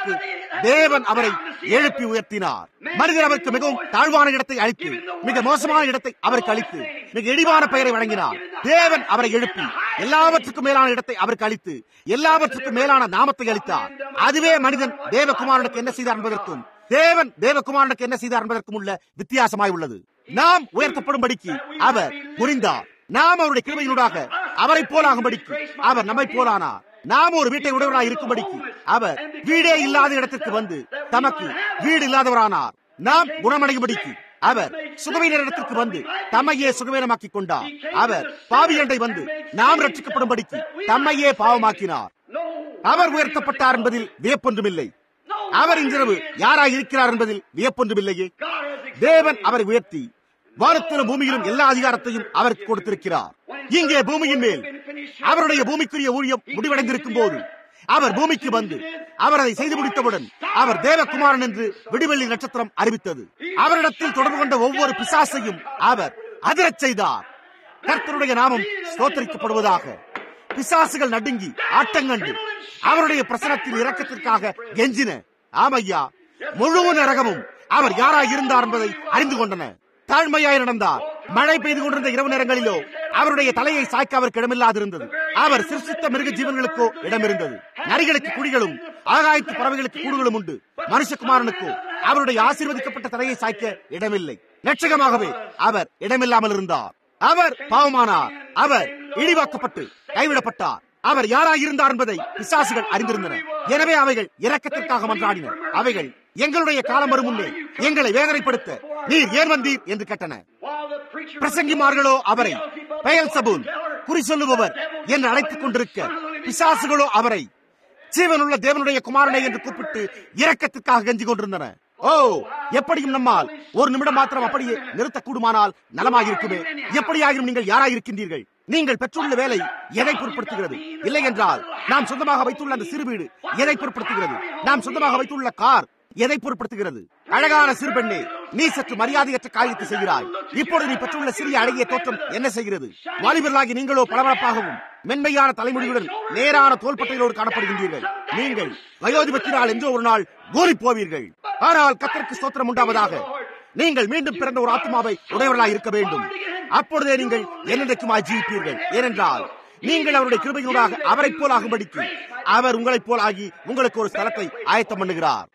தேவன் அவரை எழுப்பி உயர்த்தினார் மனிதர் அவருக்கு மிகவும் தாழ்வான இடத்தை அளித்து மிக மோசமான இடத்தை அவருக்கு அளித்து மிக இழிவான பெயரை வழங்கினார் தேவன் அவரை எழுப்பி எல்லாவற்றுக்கும் மேலான இடத்தை அவருக்கு அளித்து எல்லாவற்றுக்கும் மேலான நாமத்தை அளித்தார் அதுவே மனிதன் தேவகுமாரனுக்கு என்ன செய்தார் என்பதற்கும் தேவன் தேவகுமாரனுக்கு என்ன செய்தார் என்பதற்கும் உள்ள வித்தியாசமாய் உள்ளது நாம் உயர்த்தப்படும்படிக்கு அவர் புரிந்தார் நாம் அவருடைய கிருபையினூடாக அவரை போலாகும்படிக்கு அவர் நம்மை போலானார் நாம் ஒரு வீட்டை உடையவராய் இருக்கும்படிக்கு அவர் வீடே இல்லாத இடத்திற்கு வந்து தமக்கு வீடு இல்லாதவரானார் நாம் குணமடையும்படிக்கு அவர் சுகவீனர் இடத்திற்கு வந்து தம்மையே சுகவீனமாக்கிக் கொண்டார் அவர் பாவியண்டை வந்து நாம் ரட்சிக்கப்படும்படிக்கு தம்மையே பாவமாக்கினார் அவர் உயர்த்தப்பட்டார் என்பதில் வியப்பொன்றுமில்லை அவர் இன்றிரவு யாராய் இருக்கிறார் என்பதில் வியப்பொன்றுமில்லையே தேவன் அவரை உயர்த்தி வானத்திலும் பூமியிலும் எல்லா அதிகாரத்தையும் அவருக்கு கொடுத்திருக்கிறார் இங்கே பூமியின் மேல் அவருடைய பூமிக்குரிய ஊழியம் முடிவடைந்திருக்கும் போது அவர் பூமிக்கு வந்து அவர் அதை செய்து முடித்தவுடன் அவர் தேவகுமாரன் என்று விடுவெள்ளி நட்சத்திரம் அறிவித்தது அவரிடத்தில் தொடர்பு கொண்ட ஒவ்வொரு பிசாசையும் அவர் அதிரச் செய்தார் கர்த்தருடைய நாமம் ஸ்தோத்தரிக்கப்படுவதாக பிசாசுகள் நடுங்கி ஆட்டங்கண்டு அவருடைய பிரசனத்தின் இரக்கத்திற்காக கெஞ்சின ஆமையா முழு நரகமும் அவர் யாராய் இருந்தார் என்பதை அறிந்து கொண்டன தாழ்மையாய் நடந்தார் மழை பெய்து கொண்டிருந்த இரவு நேரங்களிலோ அவருடைய தலையை சாய்க்க அவருக்கு இடமில்லாதிருந்தது அவர் சிருஷ்டித்த மிருக ஜீவன்களுக்கோ இடம் இருந்தது நரிகளுக்கு குடிகளும் ஆகாயத்து பறவைகளுக்கு கூடுகளும் உண்டு மனுஷகுமாரனுக்கோ அவருடைய ஆசீர்வதிக்கப்பட்ட தலையை சாய்க்க இடமில்லை லட்சகமாகவே அவர் இடமில்லாமல் இருந்தார் அவர் பாவமானார் அவர் இழிவாக்கப்பட்டு கைவிடப்பட்டார் அவர் யாராய் இருந்தார் என்பதை பிசாசுகள் அறிந்திருந்தனர் எனவே அவைகள் இரக்கத்திற்காக மன்றாடின அவைகள் எங்களுடைய காலம் வரும் முன்னே எங்களை வேதனைப்படுத்த நீர் ஏன் வந்தீர் என்று கேட்டன பிரசங்கிமார்களோ அவரை பெயல் சபூன் குறி சொல்லுபவர் என்று அழைத்துக் கொண்டிருக்க பிசாசுகளோ அவரை ஜீவனுள்ள தேவனுடைய குமாரனை என்று கூப்பிட்டு இரக்கத்திற்காக கெஞ்சி கொண்டிருந்தன ஓ எப்படியும் நம்மால் ஒரு நிமிடம் மாத்திரம் அப்படியே நிறுத்தக்கூடுமானால் நலமாயிருக்குமே எப்படியாகிலும் நீங்கள் யாராயிருக்கின்றீர்கள் நீங்கள் பெற்றுள்ள வேலை எதை பொருட்படுத்துகிறது இல்லை என்றால் நாம் சொந்தமாக வைத்துள்ள அந்த சிறு வீடு எதை பொருட்படுத்துகிறது நாம் சொந்தமாக வைத்துள்ள கார் எதை பொருட்படுத்துகிறது அழகான சிறு பெண்ணே நீ சற்று மரியாதையற்ற காரியத்தை செய்கிறாய் இப்பொழுது நீ பெற்றுள்ள சிறிய அழகிய தோற்றம் என்ன செய்கிறது வாலிபர்களாகி நீங்களோ பளபளப்பாகவும் மென்மையான தலைமுடியுடன் நேரான தோள்பட்டைகளோடு காணப்படுகின்றீர்கள் நீங்கள் வயோதிபத்தினால் என்றோ ஒரு நாள் கோரி போவீர்கள் ஆனால் கத்தருக்கு ஸ்தோத்திரம் உண்டாவதாக நீங்கள் மீண்டும் பிறந்த ஒரு ஆத்மாவை உடையவர்களாய் இருக்க வேண்டும் அப்பொழுதே நீங்கள் என்னென்றைக்குமாய் ஜீவிப்பீர்கள் ஏனென்றால் நீங்கள் அவருடைய கிருபையூடாக அவரை போல் ஆகும்படிக்கு அவர் உங்களைப் போல் ஆகி உங்களுக்கு ஒரு ஸ்தலத்தை ஆயத்தம் பண்ணுகிறார்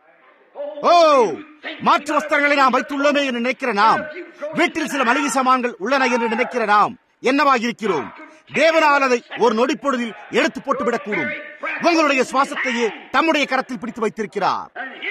ஓ மாற்று வஸ்திரங்களை நாம் வைத்துள்ளோமே என்று நினைக்கிற நாம் வீட்டில் சில மளிகை சாமான்கள் உள்ளன என்று நினைக்கிற நாம் என்னவாகிருக்கிறோம் தேவனால் அதை ஒரு நொடிப்பொழுதில் எடுத்து போட்டுவிடக்கூடும் உங்களுடைய சுவாசத்தையே தம்முடைய கரத்தில் பிடித்து வைத்திருக்கிறார்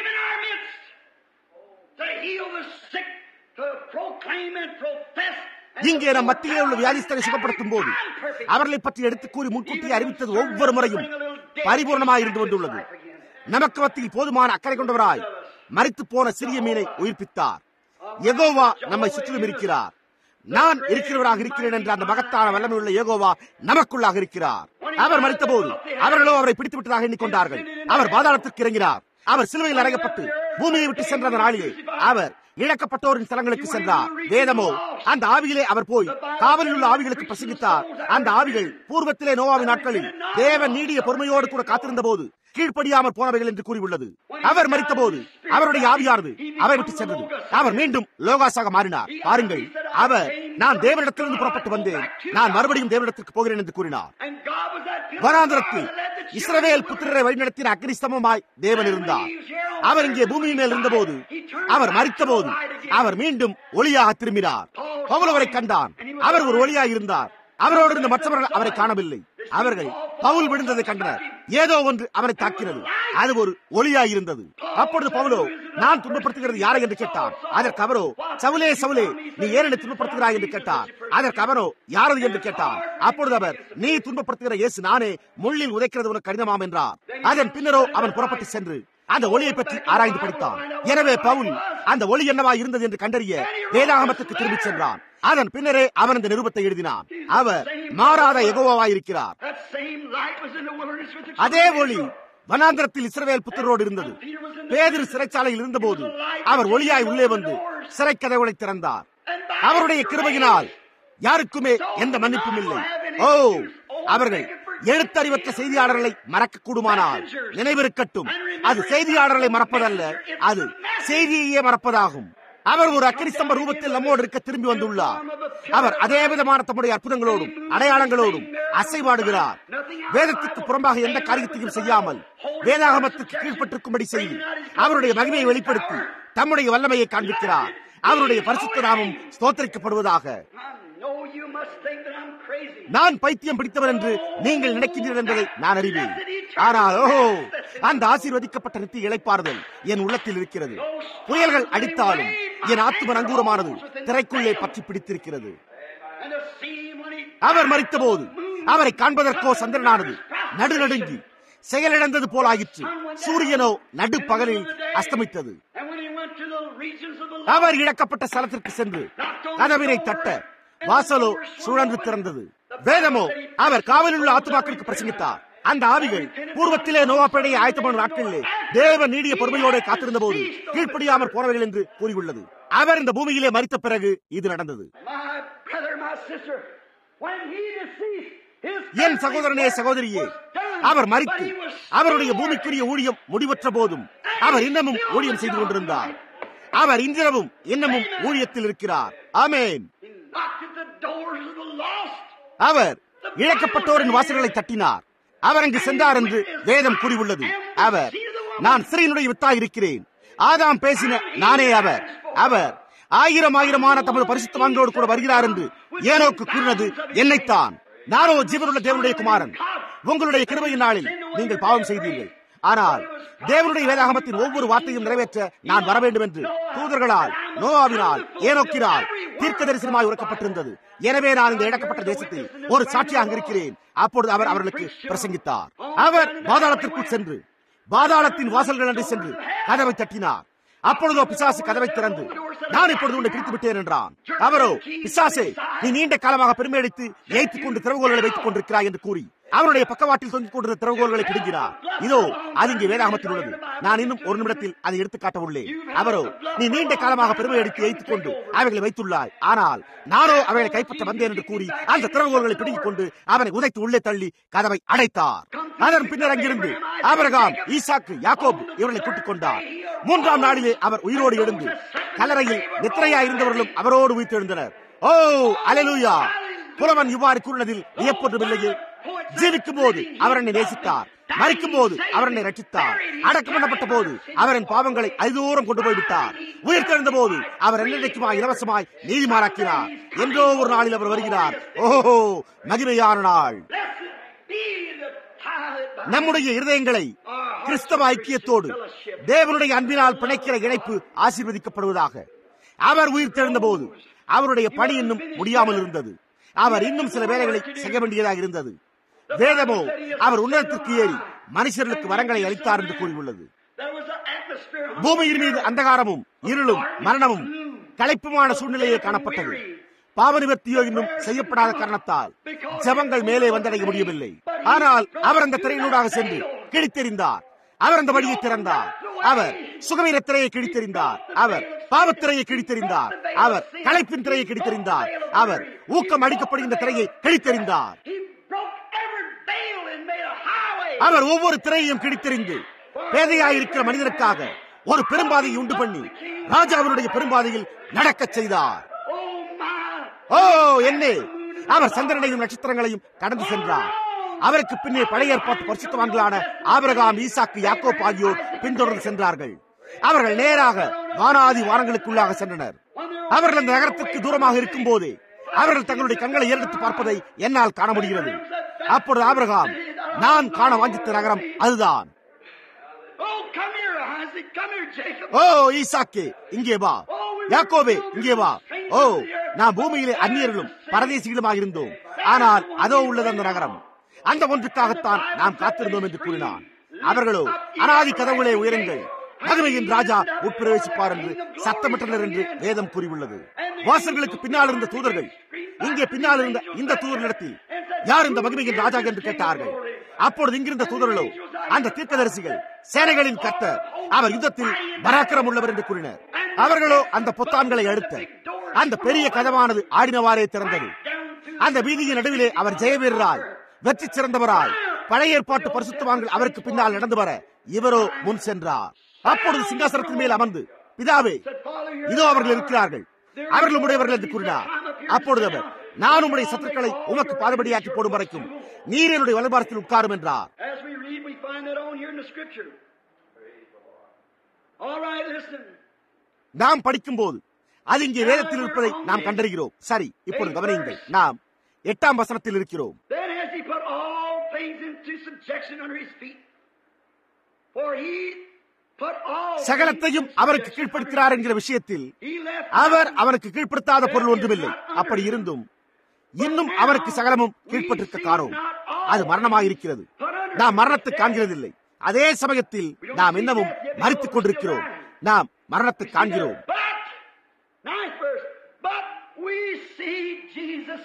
இங்கே நம் மத்தியிலே உள்ள வியாதிஸ்தரை சுகப்படுத்தும் போது அவர்களை பற்றி எடுத்து கூறி முன்கூட்டி அறிவித்தது ஒவ்வொரு முறையும் பரிபூர்ணமாக இருந்து கொண்டுள்ளது நமக்கு மத்தியில் போதுமான அக்கறை கொண்டவராய் மறித்து போன சிறிய மீனை உயிர்ப்பித்தார் எகோவா நம்மை சுற்றிலும் இருக்கிறார் நான் இருக்கிறவராக இருக்கிறேன் என்ற அந்த மகத்தான வல்லமை உள்ள ஏகோவா நமக்குள்ளாக இருக்கிறார் அவர் மறித்த போது அவர்களோ அவரை பிடித்து விட்டதாக எண்ணிக்கொண்டார்கள் அவர் பாதாளத்திற்கு இறங்கினார் அவர் சிலுவையில் அறையப்பட்டு பூமியை விட்டு சென்ற அந்த நாளிலே அவர் இழக்கப்பட்டோரின் ஸ்தலங்களுக்கு சென்றார் வேதமோ அந்த ஆவியிலே அவர் போய் காவலில் உள்ள ஆவிகளுக்கு பிரசங்கித்தார் அந்த ஆவிகள் பூர்வத்திலே நோவாவின் நாட்களில் தேவன் நீடிய பொறுமையோடு கூட காத்திருந்த போது கீழ்ப்படியாமல் போனவைகள் என்று கூறியுள்ளது அவர் மறித்த போது அவருடைய ஆவியானது அவரை விட்டு சென்றது அவர் மீண்டும் லோகாசாக மாறினார் பாருங்கள் அவர் நான் தேவனிடத்திலிருந்து புறப்பட்டு வந்தேன் நான் மறுபடியும் தேவனிடத்திற்கு போகிறேன் என்று கூறினார் வராந்திரத்தில் இஸ்ரவேல் புத்திரரை வழிநடத்தின அக்னி ஸ்தம்பமாய் தேவன் இருந்தார் அவர் இங்கே பூமியின் மேல் இருந்தபோது அவர் மறித்த போது அவர் மீண்டும் ஒளியாக திரும்பினார் பவுல் அவரை கண்டான் அவர் ஒரு ஒளியாக இருந்தார் அவரோடு இருந்த மற்றவர்கள் அவரை காணவில்லை அவர்கள் பவுல் விழுந்ததை கண்டனர் ஏதோ ஒன்று அவரை தாக்கினது அது ஒரு ஒளியாய் இருந்தது அப்பொழுது பவுலோ நான் துன்பப்படுத்துகிறது யாரை என்று கேட்டான் அதற்கு அவரோ சவுலே சவுலே நீ ஏன் என்னை துன்பப்படுத்துகிறாய் என்று கேட்டார் அதற்கு அவரோ யாரது என்று கேட்டார் அப்பொழுது அவர் நீ துன்பப்படுத்துகிற இயேசு நானே முள்ளில் உதைக்கிறது உனக்கு கடினமாம் என்றார் அதன் பின்னரோ அவன் புறப்பட்டு சென்று அந்த ஒளியை பற்றி ஆராய்ந்து படித்தான் எனவே பவுல் அந்த ஒளி என்னவா இருந்தது என்று கண்டறிய வேதாகமத்துக்கு திரும்பிச் சென்றான் அதன் பின்னரே அவன் இந்த நிருபத்தை எழுதினான் அவர் மாறாத எகோவாயிருக்கிறார் அதே ஒளி வனாந்திரத்தில் இஸ்ரவேல் புத்தரோடு இருந்தது பேதிரு சிறைச்சாலையில் இருந்தபோது அவர் ஒளியாய் உள்ளே வந்து சிறை கதவுகளை திறந்தார் அவருடைய கிருபையினால் யாருக்குமே எந்த மன்னிப்பும் இல்லை ஓ அவர்கள் எழுத்தறிவற்ற செய்தியாளர்களை மறக்க கூடுமானால் நினைவிருக்கட்டும் அது செய்தியாளர்களை மறப்பதல்ல அது செய்தியையே மறப்பதாகும் அவர் ஒரு அக்கிரிஸ்தம்ப ரூபத்தில் நம்மோடு இருக்க திரும்பி வந்துள்ளார் அவர் அதே விதமான தம்முடைய அற்புதங்களோடும் அடையாளங்களோடும் அசைவாடுகிறார் வேதத்துக்கு புறம்பாக எந்த காரியத்தையும் செய்யாமல் வேதாகமத்திற்கு கீழ்ப்பட்டிருக்கும்படி செய்து அவருடைய மகிமையை வெளிப்படுத்தி தம்முடைய வல்லமையை காண்பிக்கிறார் அவருடைய பரிசுத்த நாமம் ஸ்தோத்தரிக்கப்படுவதாக I know you must think that I'm crazy. நான் பைத்தியம் பிடித்தவர் என்று நீங்கள் நினைக்கின்றீர்கள் என்பதை நான் அறிவேன் ஆனால் ஓஹோ அந்த ஆசீர்வதிக்கப்பட்ட நித்திய இழைப்பாறுதல் என் உள்ளத்தில் இருக்கிறது புயல்கள் அடித்தாலும் என் ஆத்தும நங்கூரமானது திரைக்குள்ளே பற்றி பிடித்திருக்கிறது And to see him when he அவர் மறித்தபோது அவரை காண்பதற்கோ சந்திரனானது நடுநடுங்கி செயலிழந்தது போலாயிற்று சூரியனோ நடு பகலில் அஸ்தமித்தது and when he went to the regions of the அவர் இழக்கப்பட்ட ஸ்தலத்திற்கு சென்று கதவினை தட்ட வாசலோ சுழன்று திறந்தது வேதமோ அவர் காவலில் உள்ள ஆத்துமாக்களுக்கு பிரசங்கித்தார் அந்த ஆவிகள் பூர்வத்திலே நோவாப்படையை ஆயத்தமான நாட்களிலே தேவ நீடிய பொறுமையோடு காத்திருந்த போது கீழ்ப்படியாமற் போனவர்கள் என்று கூறியுள்ளது அவர் இந்த பூமியிலே மறித்த பிறகு இது நடந்தது My brother, my sister, when he deceased, his என் சகோதரனே சகோதரியே அவர் மறித்து அவருடைய பூமிக்குரிய ஊழியம் முடிவற்ற போதும் அவர் இன்னமும் ஊழியம் செய்து கொண்டிருந்தார் அவர் இன்றிரவும் இன்னமும் ஊழியத்தில் இருக்கிறார் ஆமென் He knocked at the doors of the lost. அவர் இழக்கப்பட்டோரின் வாசல்களை தட்டினார் அவர் அங்கு சென்றார் என்று வேதம் கூறியுள்ளது அவர் நான் சிறையினுடைய வித்தாய் இருக்கிறேன் ஆதாம் பேசின நானே அவர் அவர் ஆயிரம் ஆயிரமான தமது பரிசுத்தவான்களோடு கூட வருகிறார் என்று ஏனோக்கு கூறினது என்னைத்தான் நானோ ஜீவனுள்ள தேவனுடைய குமாரன் உங்களுடைய கிருபையின் நாளில் நீங்கள் பாவம் செய்தீர்கள் ஆனால் தேவனுடைய வேதாகமத்தின் ஒவ்வொரு வார்த்தையும் நிறைவேற்ற நான் வர வேண்டும் என்று தூதர்களால் நோவாவினால் ஏனோக்கினால் தீர்க்க தரிசனமாய் உரைக்கப்பட்டிருந்தது எனவே நான் இந்த இழக்கப்பட்ட தேசத்தில் ஒரு சாட்சியாக இருக்கிறேன் அப்பொழுது அவர் அவர்களுக்கு பிரசங்கித்தார் அவர் பாதாளத்திற்குள் சென்று பாதாளத்தின் வாசல்கள் அன்று சென்று கதவை தட்டினார் அப்பொழுதோ பிசாசு கதவை திறந்து நான் இப்பொழுது உன்னை பிரித்து விட்டேன் என்றான் அவரோ பிசாசே நீ நீண்ட காலமாக பெருமையடித்து ஏய்த்துக் கொண்டு திறவுகோள்களை வைத்துக் கொண்டிருக்கிறாய் என்று கூறி அவருடைய பக்கவாட்டில் தொங்கிக் கொண்டிருந்த திறவுகோள்களை பிடுங்கினார் இதோ அது இங்கே வேதாகமத்தில் உள்ளது நான் இன்னும் ஒரு நிமிடத்தில் அதை எடுத்துக் காட்ட உள்ளேன் அவரோ நீ நீண்ட காலமாக பெருமை அடித்து ஏய்த்துக் கொண்டு அவைகளை வைத்துள்ளாய் ஆனால் நானோ அவைகளை கைப்பற்ற வந்தேன் என்று கூறி அந்த திறவுகோள்களை பிடுங்கிக் கொண்டு அவனை உதைத்து உள்ளே தள்ளி கதவை அடைத்தார் அதன் பின்னர் அங்கிருந்து ஆபரகாம் ஈசாக்கு யாக்கோப் இவர்களை கூட்டிக் கொண்டார் மூன்றாம் நாளிலே அவர் உயிரோடு எழுந்து கல்லறையில் நித்திரையா இருந்தவர்களும் அவரோடு உயிர்த்து எழுந்தனர் ஓ அலலூயா புலவன் இவ்வாறு கூறினதில் வியப்பொன்றுமில்லையே ஜீவிக்கும் போது அவர் என்னை நேசித்தார் மறிக்கும் போது அவர் என்னை ரட்சித்தார் அடக்கம் பண்ணப்பட்ட போது அவரின் பாவங்களை அதிதூரம் கொண்டு போய் விட்டார் உயிர் தெழுந்த போது அவர் என்னைக்குமாய் இலவசமாய் நீதிமாராக்கினார் என்றோ ஒரு நாளில் அவர் வருகிறார் ஓஹோ மகிமையான நாள் Blessed be the tie that binds நம்முடைய இருதயங்களை கிறிஸ்தவ ஐக்கியத்தோடு தேவனுடைய அன்பினால் பிணைக்கிற இணைப்பு ஆசீர்வதிக்கப்படுவதாக அவர் உயிர் தெழுந்த போது அவருடைய பணி இன்னும் முடியாமல் இருந்தது அவர் இன்னும் சில வேலைகளை செய்ய வேண்டியதாக இருந்தது வேதமோ அவர் உன்னதத்திற்கு ஏறி மனுஷர்களுக்கு வரங்களை அளித்தார் என்று கூறியுள்ளது There was an atmosphere of பூமியின் மீது அந்தகாரமும் இருளும் மரணமும் களைப்புமான சூழ்நிலையே காணப்பட்டது பாவ நிவர்த்தியோ இன்னும் செய்யப்படாத காரணத்தால் ஜபங்கள் மேலே வந்தடைய முடியவில்லை ஆனால் அவர் அந்த திரையினூடாக சென்று கிழித்தெறிந்தார் அவர் அந்த வழியை திறந்தார் அவர் சுகவீர திரையை கிழித்தெறிந்தார் அவர் பாவத்திரையை கிழித்தெறிந்தார் அவர் களைப்பின் திரையை கிழித்தெறிந்தார் அவர் ஊக்கம் அடிக்கப்படுகின்ற திரையை கிழித்தெறிந்தார் He broke every veil and made a highway. அவர் ஒவ்வொரு திரையையும் கிழித்தெறிந்து பேதையாயிருக்கிற மனிதனுக்காக ஒரு பெரும்பாதையை உண்டு பண்ணி ராஜாவினுடைய பெரும்பாதையில் நடக்கச் செய்தார் Oh my! ஓ என்னே அவர் சந்திரனையும் நட்சத்திரங்களையும் கடந்து சென்றார் அவருக்கு பின்னே பழைய ஏற்பாட்டு பரிசுத்தவான்களான ஆபிரகாம் ஈசாக்கு யாக்கோப் ஆகியோர் பின்தொடர்ந்து சென்றார்கள் அவர்கள் நேராக வானாதி வானங்களுக்குள்ளாக சென்றனர் அவர்கள் அந்த நகரத்திற்கு தூரமாக இருக்கும் போதே அவர்கள் தங்களுடைய கண்களை ஏறெடுத்து பார்ப்பதை என்னால் காண முடிகிறது அப்பொழுது ஆபிரகாம் நான் காண வாஞ்சித்த நகரம் அதுதான் Oh, come here, Isaac. Come here, Jacob. ஓ ஈசாக்கே இங்கே வா யாக்கோபே இங்கே வா ஓ நான் பூமியிலே அந்நியர்களும் பரதேசிகளுமாக இருந்தோம் ஆனால் அதோ உள்ளது அந்த நகரம் அந்த ஒன்றுக்காகத்தான் நாம் காத்திருந்தோம் என்று கூறினான் அவர்களோ அனாதி கதவுகளே உயருங்கள் மகிமையின் ராஜா உட்பிரவேசிப்பார் என்று சத்தமிட்டனர் என்று வேதம் கூறியுள்ளது வாசல்களுக்கு பின்னால் இருந்த தூதர்கள் இங்கே பின்னால் இருந்த இந்த தூதரிடத்தில் யார் இந்த மகிமையின் ராஜா என்று கேட்டார்கள் அப்பொழுது இங்கிருந்த தூதர்களோ அந்த தீர்க்கதரிசிகள் சேனைகளின் கர்த்தர் அவர் யுத்தத்தில் பராக்கிரம் உள்ளவர் என்று கூறினர் அவர்களோ அந்த பொத்தான்களை அடுத்த அந்த பெரிய கதவானது ஆடினவாறே திறந்தது அந்த வீதியின் நடுவிலே அவர் ஜெயவீரராய் வெற்றி சிறந்தவராய் பழைய ஏற்பாட்டு பரிசுத்தவான்கள் அவருக்கு பின்னால் நடந்து வர இவரோ முன் சென்றார் அப்பொழுது சிங்காசனத்தின் மேல் அமர்ந்து பிதாவே இதோ அவர்கள் இருக்கிறார்கள் அவர்கள் உடையவர்கள் என்று கூறினார் அப்பொழுது அவர் நான் உம்முடைய சத்துக்களை உமக்கு பாதபடியாக்கி போடும் வரைக்கும் நீர் என்னுடைய வலபாரத்தில் உட்காரும் என்றார் As we read, we find that on here in the scripture. All right, listen. நாம் படிக்கும்போது அது இங்கே வேதத்தில் இருப்பதை நாம் கண்டறிகிறோம் சரி இப்பொழுது கவனியுங்கள் நாம் எட்டாம் வசனத்தில் இருக்கிறோம் Then has he put all things into subjection under his feet. For he put all சகலத்தையும் things into அவருக்கு subjection கீழ்ப்படுத்தினார் under his என்கிற விஷயத்தில் feet. He left our nothing. அவனுக்கு கீழ்ப்படுத்தாத பொருள் ஒன்றுமில்லை அப்படி இருந்தும் இன்னும் அவருக்கு சகலமும் கீழ்ப்பட்டிருக்க காரோம் அது மரணமாயிருக்கிறது நாம் மரணத்தை காண்கிறதில்லை அதே சமயத்தில் நாம் இன்னமும் மறித்துக் கொண்டிருக்கிறோம் நாம் மரணத்தை காண்கிறோம் But, ninth verse, but we see Jesus.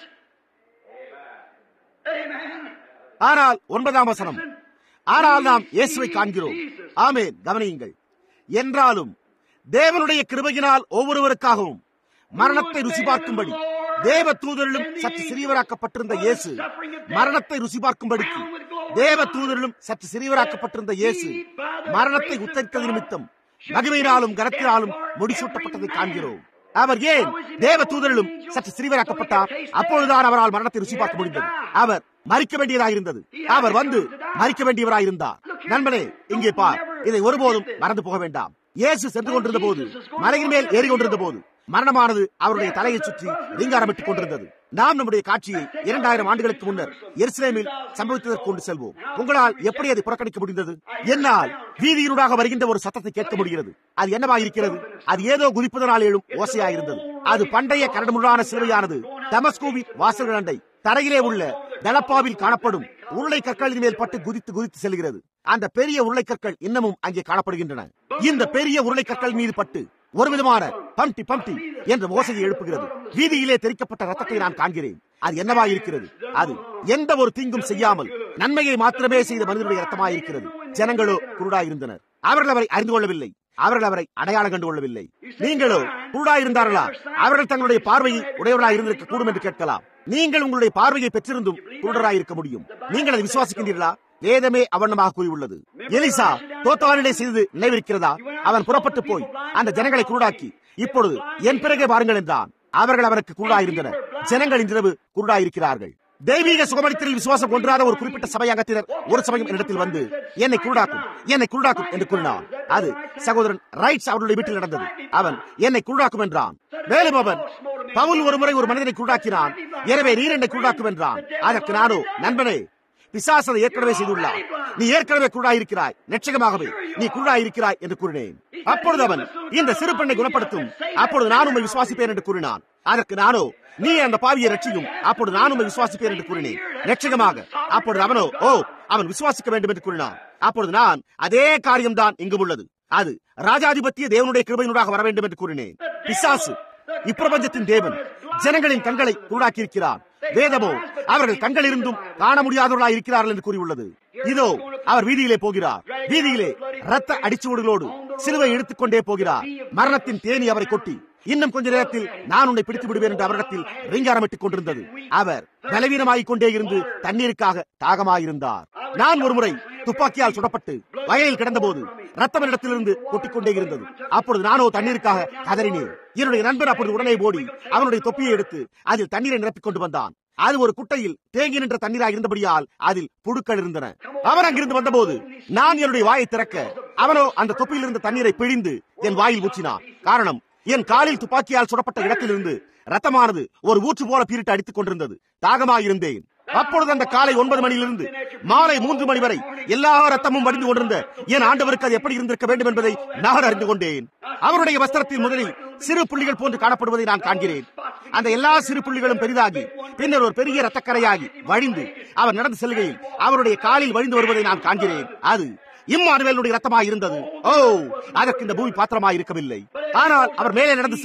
Amen. ஆனால் ஒன்பதாம் வசனம் ஆனால் நாம் இயேசுவை காண்கிறோம் ஆமென் கவனியுங்கள் என்றாலும் தேவனுடைய கிருபையினால் ஒவ்வொருவருக்காகவும் மரணத்தை ருசி பார்க்கும்படி தேவ தூதரிலும் சற்று சிறியவராக்கப்பட்டிருந்த இயேசு மரணத்தை ருசி பார்க்கும்படிக்கு தேவ தூதரிலும் சற்று சிறியவராக்கப்பட்டிருந்த இயேசு மரணத்தை உத்தரித்தது நிமித்தம் மகிமையினாலும் கனத்தினாலும் முடிசூட்டப்பட்டதை காண்கிறோம் அவர் ஏன் தேவ தூதரிலும் சற்று சிறியவராக்கப்பட்டார் அப்பொழுதுதான் அவரால் மரணத்தை ருசி பார்க்க முடிந்தது அவர் மறிக்க வேண்டியதாக இருந்தது அவர் வந்து மறிக்க வேண்டியவராய் இருந்தார் நண்பனே இங்கே பார் இதை ஒருபோதும் மறந்து போக வேண்டாம் இயேசு சென்று கொண்டிருந்த போது மலையின் மேல் ஏறி கொண்டிருந்த போது மரணமானது அவருடைய தலையை சுற்றி ரீங்காரமிட்டுக் கொண்டிருந்தது நாம் நம்முடைய காட்சியை இரண்டாயிரம் ஆண்டுகளுக்கு முன்னர் எருசலேமில் சம்பவித்ததற்கு கொண்டு செல்வோம் உங்களால் எப்படி அதை புறக்கணிக்க முடிந்தது என்னால் வீதியினூடாக வருகின்ற ஒரு சத்தத்தை கேட்க முடிகிறது அது என்னவா இருக்கிறது அது ஏதோ குதிப்பதனால் எழும் ஓசையாயிருந்தது அது பண்டைய கரடுமுள்ளான சிலுவையானது தமஸ்கோவின் வாசல்கள் அண்டை தரையிலே உள்ள தலப்பாவில் காணப்படும் உருளை கற்களின் மேல் பட்டு குதித்து குதித்து செல்கிறது அந்த பெரிய உருளை கற்கள் இன்னமும் அங்கே காணப்படுகின்றன இந்த பெரிய உருளை கற்கள் மீது பட்டு ஒரு விதமான பம்டி பம்டி என்ற ஓசையை எழுப்புகிறது வீதியிலே தெரிக்கப்பட்ட ரத்தத்தை நான் காண்கிறேன் அது என்னவா இருக்கிறது அது எந்த ஒரு தீங்கும் செய்யாமல் நன்மையை மாத்திரமே செய்த மனிதனுடைய ரத்தமாயிருக்கிறது ஜனங்களோ குருடாயிருந்தனர் அவர்கள் அவரை அறிந்து கொள்ளவில்லை அவர்கள் அவரை அடையாளம் கண்டு கொள்ளவில்லை நீங்களோ குருடாயிருந்தார்களா அவர்கள் தங்களுடைய பார்வையை உடையவர்களாக இருந்திருக்க கூடும் என்று கேட்கலாம் நீங்கள் உங்களுடைய பார்வையை பெற்றிருந்தும் குருடராய் இருக்க முடியும் நீங்கள் அதை விசுவாசிக்கின்றீர்களா வேதமே அவனமாக கூறியுள்ளது எலிசா தோத்தானிலே செய்து நினைவிருக்கிறதா அவன் புறப்பட்டு போய் அந்த ஜனங்களை குருடாக்கி இப்பொழுது என் பிறகே பாருங்கள் என்றான் அவர்கள் அவனுக்கு குருடாயிருந்தனர் ஜனங்கள் இன்றிரவு குருடாயிருக்கிறார்கள் தெய்வீக சுகமளித்தலில் விசுவாசம் கொன்றாத ஒரு குறிப்பிட்ட சபை அங்கத்தினர் ஒரு சமயம் என்னிடத்தில் வந்து என்னை குருடாக்கும் என்னை குருடாக்கும் என்று கூறினான் அது சகோதரன் ரைட்ஸ் அவருடைய வீட்டில் நடந்தது அவன் என்னை குருடாக்கும் என்றான் மேலும் அவன் பவுல் ஒரு முறை ஒரு மனிதனை குருடாக்கினான் எனவே நீர் என்னை குருடாக்கும் என்றான் அதற்கு நானோ நண்பனே பிசாசனை ஏற்கனவே செய்துள்ளார் நீ ஏற்கனவே குருடாயிருக்கிறாய் நிச்சயமாகவே நீ குருடாயிருக்கிறாய் என்று கூறினேன் அப்பொழுது அவன் இந்த சிறு பெண்ணை குணப்படுத்தும் அப்பொழுது நான் உண்மை விசுவாசிப்பேன் என்று கூறினான் அதற்கு நானோ நீ அந்த பாவியை ரட்சியும் அப்பொழுது நான் உண்மை விசுவாசிப்பேன் என்று கூறினேன் நிச்சயமாக அப்பொழுது அவனோ ஓ அவன் விசுவாசிக்க வேண்டும் என்று கூறினான் அப்பொழுது நான் அதே காரியம்தான் இங்கு உள்ளது அது ராஜாதிபத்திய தேவனுடைய கிருபையினூடாக வர வேண்டும் என்று கூறினேன் பிசாசு இப்பிரபஞ்சத்தின் தேவன் ஜனங்களின் கண்களை குருடாக்கி இருக்கிறார் வேதமோ அவர்கள் கண்கள் இருந்தும் காண முடியாதவர்களாய் இருக்கிறார்கள் என்று கூறியுள்ளது இதோ அவர் வீதியிலே போகிறார் வீதியிலே ரத்த அடிச்சுவடுகளோடு சிலுவை எடுத்துக்கொண்டே போகிறார் மரணத்தின் தேனி அவரை கொட்டி இன்னும் கொஞ்ச நேரத்தில் நான் உன்னை பிடித்து விடுவேன் என்று அவரிடத்தில் ரீங்காரமிட்டுக் கொண்டிருந்தது அவர் பலவீனமாகிக் கொண்டே இருந்து தண்ணீருக்காக தாகமாயிருந்தார் நான் ஒருமுறை துப்பாக்கியால் சுடப்பட்டு வயலில் கிடந்தபோது ரத்தம் இடத்திலிருந்து கொட்டிக்கொண்டே இருந்தது அப்பொழுது நானோ தண்ணீருக்காக கதறினேன் என்னுடைய நண்பன் அப்பொழுது உடனே ஓடி அவனுடைய தொப்பியை எடுத்து அதில் தண்ணீரை நிரப்பிக் கொண்டு வந்தான் அது ஒரு குட்டையில் தேங்கி நின்ற தண்ணீராக இருந்தபடியால் அதில் புழுக்கள் இருந்தன அவன் அங்கிருந்து வந்தபோது நான் என்னுடைய வாயை திறக்க அவனோ அந்த தொப்பியில் இருந்த தண்ணீரை பிழிந்து என் வாயில் ஊற்றினான் காரணம் என் காலில் துப்பாக்கியால் சுடப்பட்ட இடத்திலிருந்து ரத்தமானது ஒரு ஊற்று போல பீரிட்டு அடித்துக் கொண்டிருந்தது தாகமாயிருந்தேன் அப்பொழுது அந்த காலை ஒன்பது மணியிலிருந்து மாலை மூன்று மணி வரை எல்லா ரத்தமும் வடிந்து கொண்டிருந்த என் ஆண்டவருக்கு அது எப்படி இருந்திருக்க வேண்டும் என்பதை நான் அறிந்து கொண்டேன் அவருடைய வஸ்திரத்தில் முதலில் சிறு புள்ளிகள் போன்று காணப்படுவதை நான் காண்கிறேன் அந்த எல்லா சிறு புள்ளிகளும் பெரிதாகி பின்னர் ஒரு பெரிய ரத்தக்கரையாகி வழிந்து அவர் நடந்து செல்கையில் அவருடைய காலில் வழிந்து வருவதை நான் காண்கிறேன் அது இம்மானுவேலுடைய ரத்தமாய் இருந்தது ஓ அதற்கு இந்த பூமி பாத்திரமாய் இருக்கவில்லை ஆனால் அவர் மேலே நடந்து செல்கையில்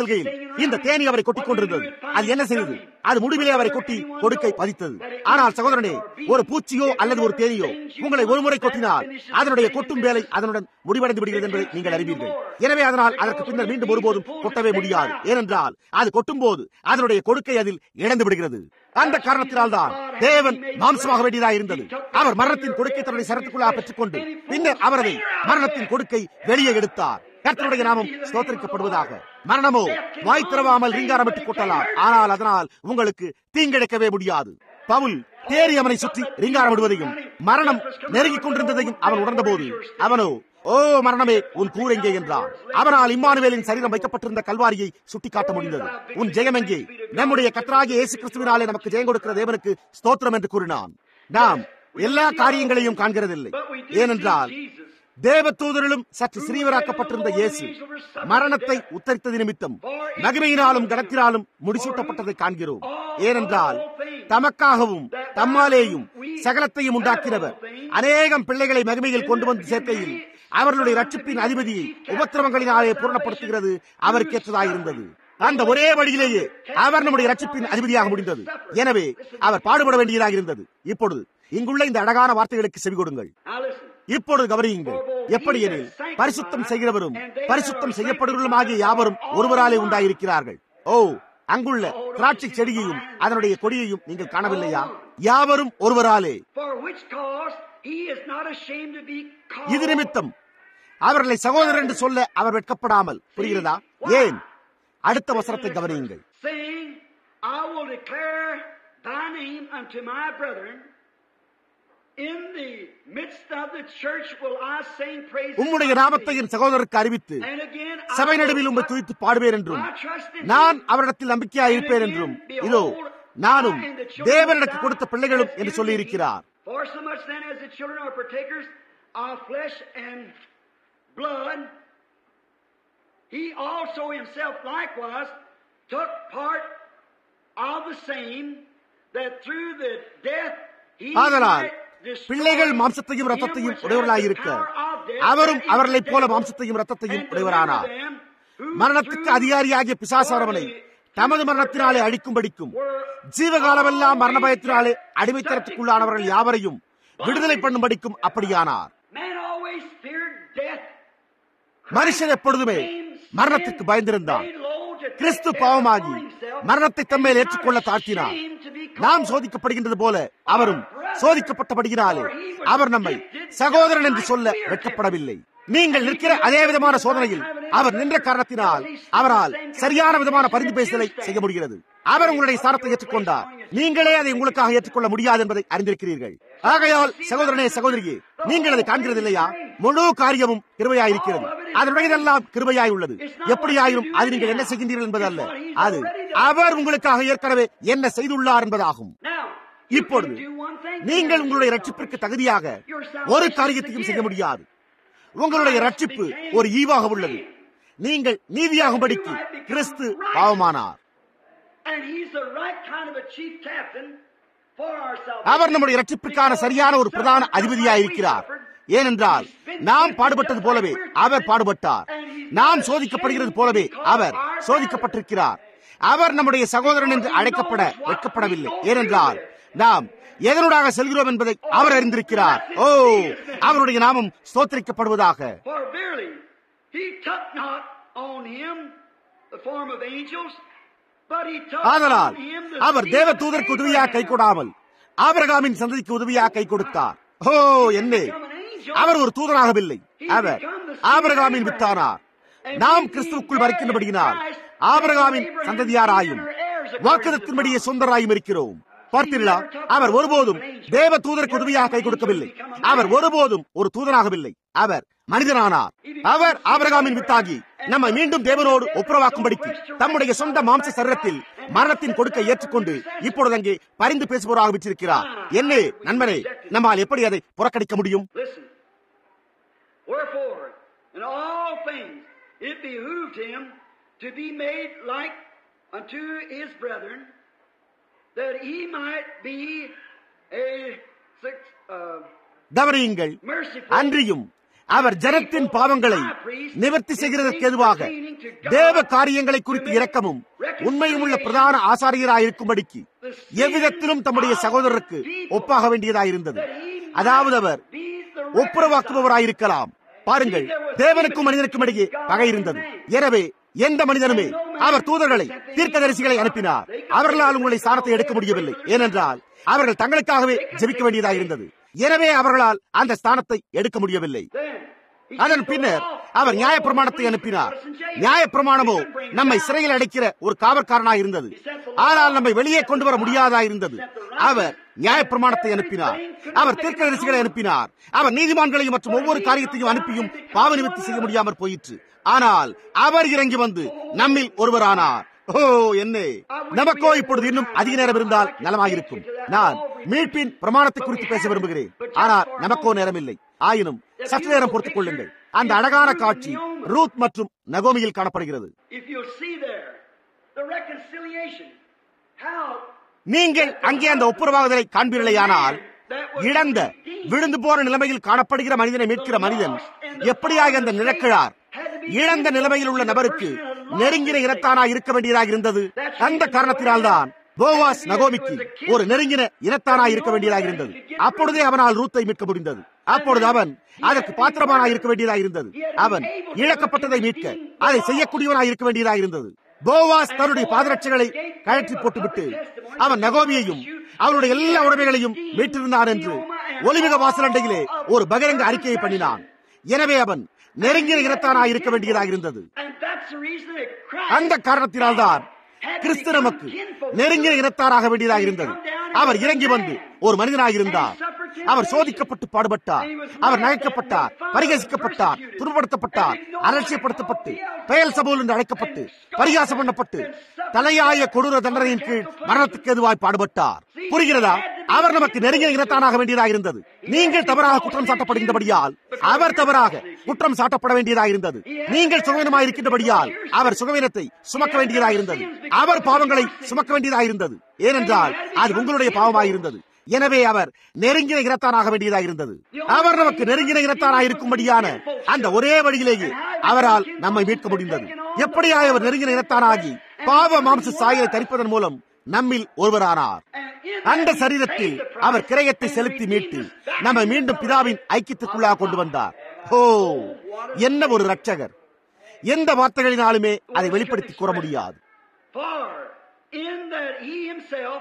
இந்த தேனி அவரை கொட்டிக் கொண்டிருந்தது அது என்ன செய்தது அது முடிவிலே அவரை கொட்டி கொடுக்கை பதித்தது ஆனால் சகோதரனே ஒரு பூச்சியோ அல்லது ஒரு தேனியோ உங்களை ஒருமுறை கொட்டினால் அதனுடைய கொட்டும் வேலை அதனுடன் முடிவடைந்து விடுகிறது என்பதை நீங்கள் அறிவீர்கள் எனவே அதனால் அதற்கு பின்னர் மீண்டும் ஒருபோதும் கொட்டவே முடியாது ஏனென்றால் அது கொட்டும் போது அதனுடைய கொடுக்கை அதில் இழந்து விடுகிறது அந்த காரணத்தினால் தான் தேவன் மாம்சமாக வேண்டியதாக இருந்தது அவர் மரணத்தின் கொடுக்கை தன்னுடைய சரத்துக்குள்ளாக பெற்றுக்கொண்டு பின்னர் அவரது மரணத்தின் கொடுக்கை வெளியே எடுத்தார் கர்த்தருடைய நாமம் ஸ்தோத்தரிக்கப்படுவதாக மரணமோ வாய் திறவாமல் ரீங்காரமிட்டு கொட்டலாம் ஆனால் அதனால் உங்களுக்கு தீங்கிழைக்கவே முடியாது பவுல் தேறி அவனை சுற்றி ரீங்காரமிடுவதையும் மரணம் நெருங்கிக் கொண்டிருந்ததையும் அவன் உணர்ந்தபோது அவனோ ஓ மரணமே உன் கூர் எங்கே என்றான் அவனால் இம்மானுவேலின் சரீரம் வைக்கப்பட்டிருந்த கல்வாரியை சுட்டிக்காட்ட முடிந்தது உன் ஜெயம் எங்கே நம்முடைய கத்தராகிய இயேசு கிறிஸ்துவினாலே நமக்கு ஜெயம் கொடுக்கிற தேவனுக்கு ஸ்தோத்திரம் என்று கூறினான் நாம் எல்லா காரியங்களையும் காண்கிறதில்லை ஏனென்றால் தேவ தூதரிலும் சற்று சிறியவராக்கப்பட்டிருந்த இயேசு மரணத்தை உத்தரித்தது நிமித்தம் மகிமையினாலும் கனத்தினாலும் முடிசூட்டப்பட்டதை காண்கிறோம் ஏனென்றால் தமக்காகவும் தம்மாலேயும் சகலத்தையும் உண்டாக்கினவர் அநேகம் பிள்ளைகளை மகிமையில் கொண்டு வந்து சேர்க்கையில் அவர்களுடைய ரட்சிப்பின் அதிபதியை உபத்திரவங்களினாலே பூரணப்படுத்துகிறது அவருக்கு ஏற்றதாயிருந்தது அந்த ஒரே வழியிலேயே அவர் நம்முடைய ரட்சிப்பின் அதிபதியாக முடிந்தது எனவே அவர் பாடுபட வேண்டியதாக இருந்தது இப்பொழுது இங்குள்ள இந்த அழகான வார்த்தைகளுக்கு செவி கொடுங்கள் இப்பொழுது கவனியுங்கள் எப்படி எனில் பரிசுத்தம் செய்கிறவரும் பரிசுத்தம் செய்யப்படுகிறவரும் ஆகிய யாவரும் ஒருவராலே உண்டாயிருக்கிறார்கள் ஓ அங்குள்ள திராட்சை செடியையும் அதனுடைய கொடியையும் நீங்கள் காணவில்லையா யாவரும் ஒருவராலே இது நிமித்தம் அவர்களை சகோதரர் என்று சொல்ல அவர் வெட்கப்படாமல் புரிகிறதா ஏன் அடுத்த வசனத்தை கவனியுங்கள் உம்முடைய நாமத்தை என் சகோதரருக்கு அறிவித்து சபை நடுவில் உண்மை துதித்து பாடுவேன் என்றும் நான் அவரிடத்தில் நம்பிக்கையாக இருப்பேன் என்றும் இதோ நானும் தேவனிடக்கு கொடுத்த பிள்ளைகளும் என்று சொல்லி இருக்கிறார் He also himself likewise took part of the same that through the death ஆதலால் பிள்ளைகள் மாம்சத்தையும் ரத்தத்தையும் உடையவர்களாயிருக்க அவரும் அவர்களைப் போல மாம்சத்தையும் ரத்தத்தையும் உடையவரானார் மரணத்துக்கு அதிகாரியாகிய பிசாசாரவனை தமது மரணத்தினாலே அழிக்கும்படிக்கும் ஜீவகாலமெல்லாம் மரண பயத்தினாலே அடிமைத்தனத்துக்குள்ளானவர்கள் யாவரையும் விடுதலை பண்ணும்படிக்கும் அப்படியானார் மனுஷன் எப்பொழுதுமே மரணத்துக்கு பயந்திருந்தான் கிறிஸ்து பாவமாகி மரணத்தை தம்மேல் ஏற்றுக்கொள்ள தாழ்த்தினார் நாம் சோதிக்கப்படுகின்றது போல அவரும் சோதிக்கப்பட்டபடியினாலே அவர் நம்மை சகோதரன் என்று சொல்ல வெட்கப்படவில்லை நீங்கள் நிற்கிற அதே விதமான சோதனையில் அவர் நின்ற காரணத்தினால் அவரால் சரியான விதமான பரிந்து பேசுதலை செய்ய முடிகிறது அவர் உங்களுடைய சாரத்தை ஏற்றுக்கொண்டார் நீங்களே அதை உங்களுக்காக ஏற்றுக்கொள்ள முடியாது என்பதை அறிந்திருக்கிறீர்கள் ஆகையால் சகோதரனே சகோதரியே நீங்கள் அதை காண்கிறது இல்லையா முழு காரியமும் கிருபையாயிருக்கிறது அதனுடையதெல்லாம் கிருபையாய் உள்ளது எப்படியாயிரும் அது நீங்கள் என்ன செய்கின்றீர்கள் என்பது அல்ல அது அவர் உங்களுக்காக ஏற்கனவே என்ன செய்துள்ளார் என்பதாகும் இப்பொழுது நீங்கள் உங்களுடைய ரட்சிப்பிற்கு தகுதியாக ஒரு காரியத்தையும் செய்ய முடியாது உங்களுடைய ரட்சிப்பு ஒரு ஈவாக உள்ளது நீங்கள் நீதியாகும்படிக்கு கிறிஸ்து பாவமானார் அவர் நம்முடைய ரட்சிப்பிற்கான சரியான ஒரு பிரதான அதிபதியாக இருக்கிறார் ஏனென்றால் நாம் பாடுபட்டது போலவே அவர் பாடுபட்டார் நாம் சோதிக்கப்படுகிறது போலவே அவர் சோதிக்கப்பட்டிருக்கிறார் அவர் நம்முடைய சகோதரன் என்று அழைக்கப்பட வைக்கப்படவில்லை ஏனென்றால் நாம் எதனூடாக செல்கிறோம் என்பதை அவர் அறிந்திருக்கிறார் ஓ அவருடைய நாமம் ஸ்தோத்தரிக்கப்படுவதாக ஆதலால் அவர் தேவ தூதருக்கு உதவியாக கை கொடாமல் ஆபரகாமின் சந்ததிக்கு உதவியாக கை கொடுத்தார் ஓ என்ன அவர் ஒரு தூதராகவில்லை அவர் ஆபரகாமின் வித்தானார் நாம் கிறிஸ்துவுக்குள் மறைக்கின்றபடியினால் ஆபரகாமின் சந்ததியாராயும் வாக்குதத்தின்படியே சொந்தராயும் இருக்கிறோம் பார்த்தீர்களா அவர் ஒருபோதும் தேவ தூதருக்கு உதவியாக கை கொடுக்கவில்லை அவர் ஒருபோதும் ஒரு தூதராகவில்லை அவர் மனிதனானார் அவர் ஆபரகாமின் வித்தாகி நம்மை மீண்டும் தேவனோடு ஒப்புரவாக்கும்படிக்கு தம்முடைய சொந்த மாம்ச சரீரத்தில் மரணத்தின் கொடுக்க ஏற்றுக்கொண்டு இப்பொழுது அங்கே பரிந்து பேசுபவராக வச்சிருக்கிறார் என்ன நண்பனே நம்மால் எப்படி அதை புறக்கணிக்க முடியும் In all things it behooved him to be made like unto his brethren, that he might be a uh, கவனியுங்கள் அன்றியும் அவர் ஜனத்தின் பாவங்களை நிவர்த்தி செய்கிறதற்கு எதுவாக தேவ காரியங்களை குறித்து இரக்கமும் உண்மையும் உள்ள பிரதான ஆசாரியராயிருக்கும்படிக்கு எவ்விதத்திலும் தம்முடைய சகோதரருக்கு ஒப்பாக வேண்டியதாயிருந்தது அதாவது அவர் ஒப்புரவாக்குபவராயிருக்கலாம் பாருங்கள் தேவனுக்கும் மனிதனுக்கும் இடையே பகை இருந்தது எனவே எந்த மனிதனுமே அவர் தூதர்களை தீர்க்கதரிசிகளை அனுப்பினார் அவர்களால் உங்களை சாரத்தை எடுக்க முடியவில்லை ஏனென்றால் அவர்கள் தங்களுக்காகவே ஜெபிக்க வேண்டியதாக இருந்தது எனவே அவர்களால் அந்த ஸ்தானத்தை எடுக்க முடியவில்லை அதன் பின்னர் அவர் நியாயப்பிரமாணத்தை அனுப்பினார் நியாயப்பிரமாணமோ நம்மை சிறையில் அடைக்கிற ஒரு காவற்காரனாய் இருந்தது ஆனால் நம்மை வெளியே கொண்டு வர முடியாதா இருந்தது அவர் நியாயப்பிரமாணத்தை அனுப்பினார் அவர் தீர்க்கதரிசிகளை அனுப்பினார் அவர் நீதிமான்களையும் மற்றும் ஒவ்வொரு காரியத்தையும் அனுப்பியும் பாவ நிவர்த்தி செய்ய முடியாமற் போயிற்று ஆனால் அவர் இறங்கி வந்து நம்மில் ஒருவரானார் ஓ என்ன நமக்கோ இப்பொழுது இன்னும் அதிக நேரம் இருந்தால் நலமாயிருக்கும் நான் மீட்பின் பிரமாணத்தை குறித்து பேச விரும்புகிறேன் ஆனால் நமக்கோ நேரமில்லை ஆயினும் சற்று நேரம் பொறுத்துக் கொள்ளுங்கள் அந்த அழகான காட்சி ரூத் மற்றும் நகோமியில் காணப்படுகிறது If you'll see there, the reconciliation, how நீங்கள் அங்கே அந்த ஒப்புரவாகுதலை காண்பீர்களேயானால் இழந்த விழுந்து போற நிலைமையில் காணப்படுகிற மனிதனை மீட்கிற மனிதன் எப்படியாக அந்த நிலக்கிழார் இழந்த நிலைமையில் உள்ள நபருக்கு நெருங்கின இனத்தானா இருக்க வேண்டியதாக இருந்தது அந்த காரணத்தினால்தான் போவாஸ் நகோமிக்கு ஒரு நெருங்கின இனத்தானா இருக்க வேண்டியதாக இருந்தது அப்பொழுதே அவனால் ரூத்தை மீட்க முடிந்தது அப்பொழுது அவன் அதற்கு பாத்திரமானா இருக்க வேண்டியதாக இருந்தது அவன் இழக்கப்பட்டதை மீட்க அதை செய்யக்கூடியவனாக இருக்க வேண்டியதாக இருந்தது போவாஸ் தன்னுடைய பாதரட்சைகளை கழற்றி போட்டுவிட்டு அவன் நகோமியையும் அவருடைய எல்லா உடைமைகளையும் மீட்டிருந்தான் என்று ஒலிமிக வாசலண்டையிலே ஒரு பகிரங்க அறிக்கையை பண்ணினான் எனவே அவன் நெருங்கின இனத்தானாக இருக்க வேண்டியதாக இருந்தது and that's the reason that Christ அந்த காரணத்தினால்தான் கிறிஸ்து நமக்கு நெருங்கின இனத்தாராக வேண்டியதாக இருந்தது அவர் இறங்கி வந்து ஒரு மனிதனாக இருந்தார் அவர் சோதிக்கப்பட்டு பாடுபட்டார் அவர் நகைக்கப்பட்டார் பரிகசிக்கப்பட்டார் துன்பப்படுத்தப்பட்டார் அலட்சியப்படுத்தப்பட்டு பெயல் சபோல் என்று அழைக்கப்பட்டு பரிகாசம் பண்ணப்பட்டு தலையாய கொடூர தண்டனையின் கீழ் மரணத்துக்கு எதுவாய் பாடுபட்டார் புரிகிறதா அவர் நமக்கு நெருங்கிய இனத்தானாக வேண்டியதாக இருந்தது நீங்கள் தவறாக குற்றம் சாட்டப்படுகின்றபடியால் அவர் தவறாக குற்றம் சாட்டப்பட வேண்டியதாக இருந்தது நீங்கள் சுகவீனமாக இருக்கின்றபடியால் அவர் சுகவீனத்தை சுமக்க வேண்டியதாக இருந்தது அவர் பாவங்களை சுமக்க வேண்டியதாக இருந்தது ஏனென்றால் அது உங்களுடைய பாவமாக இருந்தது எனவே அவர் நெருங்கின இனத்தானாக வேண்டியதாக இருந்தது அவர் நமக்கு நெருங்கின இனத்தானாக இருக்கும்படியான அந்த ஒரே வழியிலேயே அவரால் நம்மை மீட்க முடிந்தது எப்படியாய் அவர் நெருங்கின இனத்தானாகி பாவ மாம்ச சாயலை தரிப்பதன் மூலம் நம்மில் ஒருவரானார் அந்த சரீரத்தில் அவர் கிரயத்தை செலுத்தி மீட்டு நம்மை மீண்டும் பிதாவின் ஐக்கியத்துக்குள்ளாக கொண்டு வந்தார் ஓ என்ன ஒரு ரட்சகர் எந்த வார்த்தைகளினாலுமே அதை வெளிப்படுத்தி கூற முடியாது For in that he himself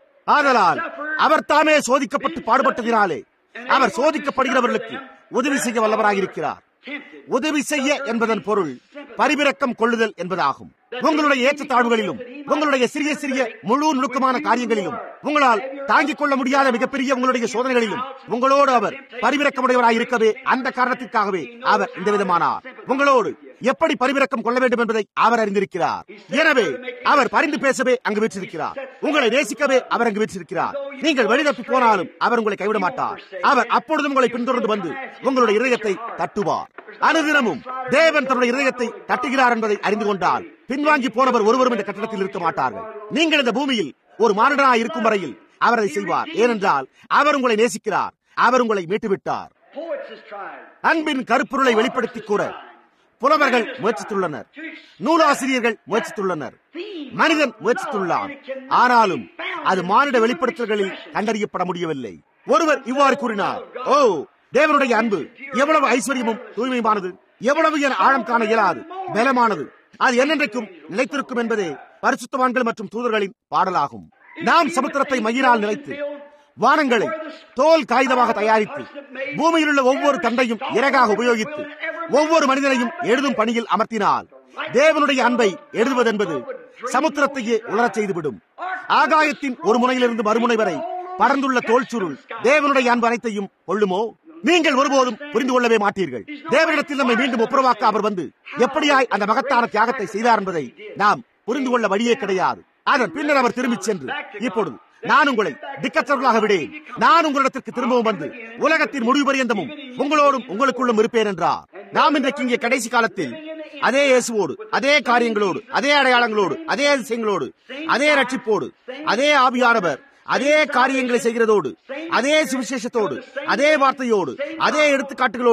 ஆதலால் அவர் தாமே சோதிக்கப்பட்டு பாடுபட்டதினாலே அவர் சோதிக்கப்படுகிறவர்களுக்கு உதவி செய்ய வல்லவராக இருக்கிறார் tempted உதவி செய்ய என்பதன் பொருள் பரிவிரக்கம் கொள்ளுதல் என்பதாகும் உங்களுடைய ஏற்றத்தாழ்வுகளிலும் உங்களுடைய சிறிய சிறிய முழு நுணுக்கமான காரியங்களிலும் உங்களால் தாங்கிக் கொள்ள முடியாத மிகப்பெரிய உங்களுடைய சோதனைகளிலும் உங்களோடு அவர் பரிவிரக்கமுடையவராய் இருக்கவே அந்த காரணத்திற்காகவே அவர் இந்த விதமானார் உங்களோடு எப்படி பரிவிரக்கம் கொள்ள வேண்டும் என்பதை அவர் அறிந்திருக்கிறார் எனவே அவர் பரிந்து பேசவே அங்கு வீற்றிருக்கிறார் உங்களை நேசிக்கவே அவர் அங்கு வீற்றிருக்கிறார் நீங்கள் வழிதப்பி போனாலும் அவர் உங்களை கைவிட மாட்டார் அவர் அப்பொழுதும் உங்களை பின்தொடர்ந்து வந்து உங்களுடைய இதயத்தை தட்டுவார் அனுதினமும் தேவன் தன்னுடைய இதயத்தை தட்டுகிறார் என்பதை அறிந்து கொண்டால் பின்வாங்கி போனவர் ஒருவரும் இந்த கட்டடத்தில் இருக்க மாட்டார்கள் நீங்கள் இந்த பூமியில் ஒரு மானிடனாய் இருக்கும் வரையில் அவர் அதை செய்வார் ஏனென்றால் அவர் உங்களை நேசிக்கிறார் அவர் உங்களை மீட்டுவிட்டார் poets has tried. அன்பின் கருப்பொருளை வெளிப்படுத்தி கூற புலவர்கள் முயற்சித்துள்ளனர் நூலாசிரியர்கள் முயற்சித்துள்ளனர் மனிதன் முயற்சித்துள்ளான் ஆனாலும் அது மானிட வெளிப்படுத்தல்களில் கண்டறியப்பட முடியவில்லை ஒருவர் இவ்வாறு கூறினார் ஓ தேவனுடைய அன்பு எவ்வளவு ஐஸ்வர்யமும் தூய்மையானது எவ்வளவு என ஆழம் காண இயலாது பலமானது அது என்னென்றைக்கும் நிலைத்திருக்கும் என்பதே பரிசுத்தவான்கள் மற்றும் தூதர்களின் பாடலாகும் நாம் சமுத்திரத்தை மயிரால் நிலைத்து வானங்களை தோல் காகிதமாக தயாரித்து பூமியில் உள்ள ஒவ்வொரு தண்டையும் இறகாக உபயோகித்து ஒவ்வொரு மனிதனையும் எழுதும் பணியில் அமர்த்தினால் தேவனுடைய அன்பை எழுதுவதென்பது சமுத்திரத்தையே உலரச் செய்துவிடும் ஆகாயத்தின் ஒரு முனையிலிருந்து மறுமுனை வரை பறந்துள்ள தோல் சுருள் தேவனுடைய அன்பு அனைத்தையும் கொள்ளுமோ நீங்கள் ஒருபோதும் புரிந்து கொள்ளவே மாட்டீர்கள் தேவனிடத்தில் நம்மை மீண்டும் ஒப்புரவாக்க அவர் வந்து எப்படியாய் அந்த மகத்தான தியாகத்தை செய்தார் என்பதை நாம் புரிந்து கொள்ள வழியே கிடையாது அதன் பின்னர் அவர் திரும்பிச் சென்று இப்பொழுது நான் உங்களை திக்கற்றவர்களாக விடேன் நான் உங்களிடத்திற்கு திரும்பவும் வந்து உலகத்தின் முடிவு பரியந்தமும் உங்களோடும் உங்களுக்குள்ளும் இருப்பேன் என்றார் நாம் இன்றைக்கு இங்கே கடைசி காலத்தில் அதே இயேசுவோடு அதே காரியங்களோடு அதே அடையாளங்களோடு அதே அதிசயங்களோடு அதே ரட்சிப்போடு அதே ஆவியானவர் அதே காரியங்களை செய்கிறதோடு அதே சுவிசேஷத்தோடு அதே வார்த்தையோடு அதே எடுத்துக்காட்டுகளோடும்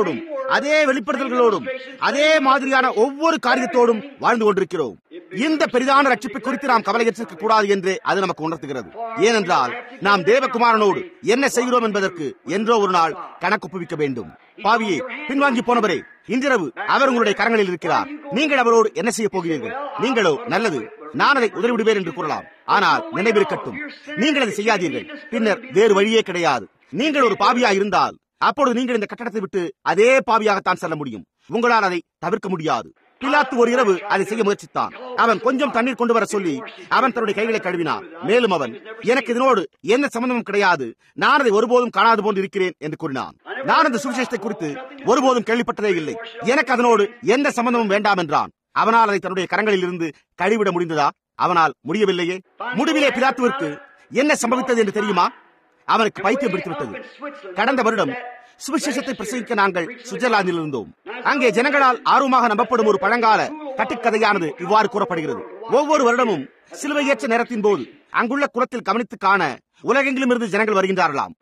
அதே வெளிப்படுத்தல்களோடும் அதே மாதிரியான ஒவ்வொரு காரியத்தோடும் வாழ்ந்து கொண்டிருக்கிறோம் இந்த பெரிதான ரட்சிப்பை குறித்து நாம் கவலையற்றிருக்க கூடாது என்று அது நமக்கு உணர்த்துகிறது ஏனென்றால் நாம் தேவகுமாரனோடு என்ன செய்கிறோம் என்பதற்கு என்றோ ஒரு நாள் கணக்கொப்புவிக்க வேண்டும் பாவியே பின்வாங்கி போனவரே இன்றிரவு அவர் உங்களுடைய கரங்களில் இருக்கிறார் நீங்கள் அவரோடு என்ன செய்ய போகிறீர்கள் நீங்களோ நல்லது நான் அதை உதறிவிடுவேன் என்று கூறலாம் ஆனால் நினைவிருக்கட்டும் நீங்கள் அதை செய்யாதீர்கள் பின்னர் வேறு வழியே கிடையாது நீங்கள் ஒரு பாவியா இருந்தால் அப்பொழுது நீங்கள் இந்த கட்டடத்தை விட்டு அதே பாவியாகத்தான் செல்ல முடியும் உங்களால் அதை தவிர்க்க முடியாது பிலாத்து ஒரு இரவு அதை செய்ய முயற்சித்தான் அவன் கொஞ்சம் தண்ணீர் கொண்டு வர சொல்லி அவன் தன்னுடைய கைகளை கழுவினான் மேலும் அவன் எனக்கு இதனோடு எந்த சம்பந்தமும் கிடையாது நான் அதை ஒருபோதும் காணாது போன்று இருக்கிறேன் என்று கூறினான் நான் அந்த சுவிசேஷத்தை குறித்து ஒருபோதும் கேள்விப்பட்டதே இல்லை எனக்கு அதனோடு எந்த சம்பந்தமும் வேண்டாம் என்றான் அவனால் அதை தன்னுடைய கரங்களில் இருந்து கழுவிட முடிந்ததா அவனால் முடியவில்லையே முடிவிலே பிலாத்துவிற்கு என்ன சம்பவித்தது என்று தெரியுமா அவனுக்கு பைத்தியம் பிடித்துவிட்டது கடந்த வருடம் சுவிசேஷத்தை பிரசங்கிக்க நாங்கள் சுவிட்சர்லாந்தில் இருந்தோம் அங்கே ஜனங்களால் ஆர்வமாக நம்பப்படும் ஒரு பழங்கால கட்டுக்கதையானது இவ்வாறு கூறப்படுகிறது ஒவ்வொரு வருடமும் சிலுவையேற்ற நேரத்தின் போது அங்குள்ள குளத்தில் கவனித்து காண உலகெங்கிலும் இருந்து ஜனங்கள் வருகின்றார்களாம்